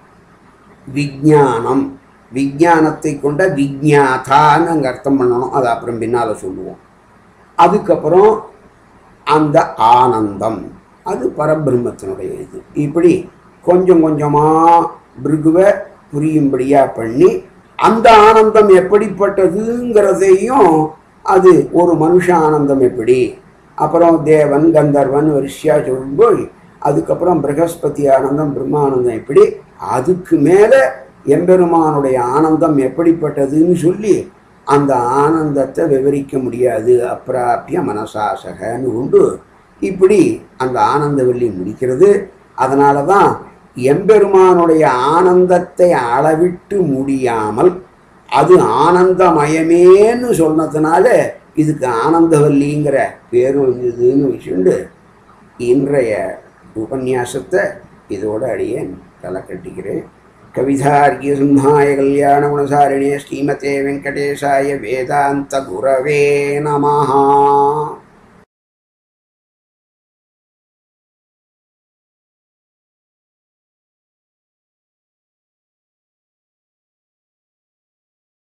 விஞ்ஞானம் விஞ்ஞானத்தை கொண்ட விஞ்ஞாதான்னு அங்கே அர்த்தம் பண்ணணும் அதை அப்புறம் பின்னால் சொல்லுவோம் அதுக்கப்புறம் அந்த ஆனந்தம் அது பரபிரம்மத்தினுடைய இது இப்படி கொஞ்சம் கொஞ்சமாக பிருகுவை புரியும்படியாக பண்ணி அந்த ஆனந்தம் எப்படிப்பட்டதுங்கிறதையும் அது ஒரு மனுஷ ஆனந்தம் எப்படி அப்புறம் தேவன் கந்தர்வன் வரிசையாக சொல்லும்போது அதுக்கப்புறம் பிரகஸ்பதி ஆனந்தம் பிரம்மானந்தம் எப்படி அதுக்கு மேலே எம்பெருமானுடைய ஆனந்தம் எப்படிப்பட்டதுன்னு சொல்லி அந்த ஆனந்தத்தை விவரிக்க முடியாது அப்பிராப்பிய மனசாசகன்னு உண்டு இப்படி அந்த ஆனந்தவல்லி முடிக்கிறது அதனால தான் எம்பெருமானுடைய ஆனந்தத்தை அளவிட்டு முடியாமல் அது ஆனந்தமயமேன்னு சொன்னதுனால இதுக்கு ஆனந்தவல்லிங்கிற பேர் வந்ததுன்னு வச்சுண்டு இன்றைய உபன்யாசத்தை இதோட அடியேன் தலை கட்டிக்கிறேன் கவிதார்கிய சிம்ஹாய கல்யாண குணசாரிணே ஸ்ரீமதே வெங்கடேசாய வேதாந்த குரவே நமஹா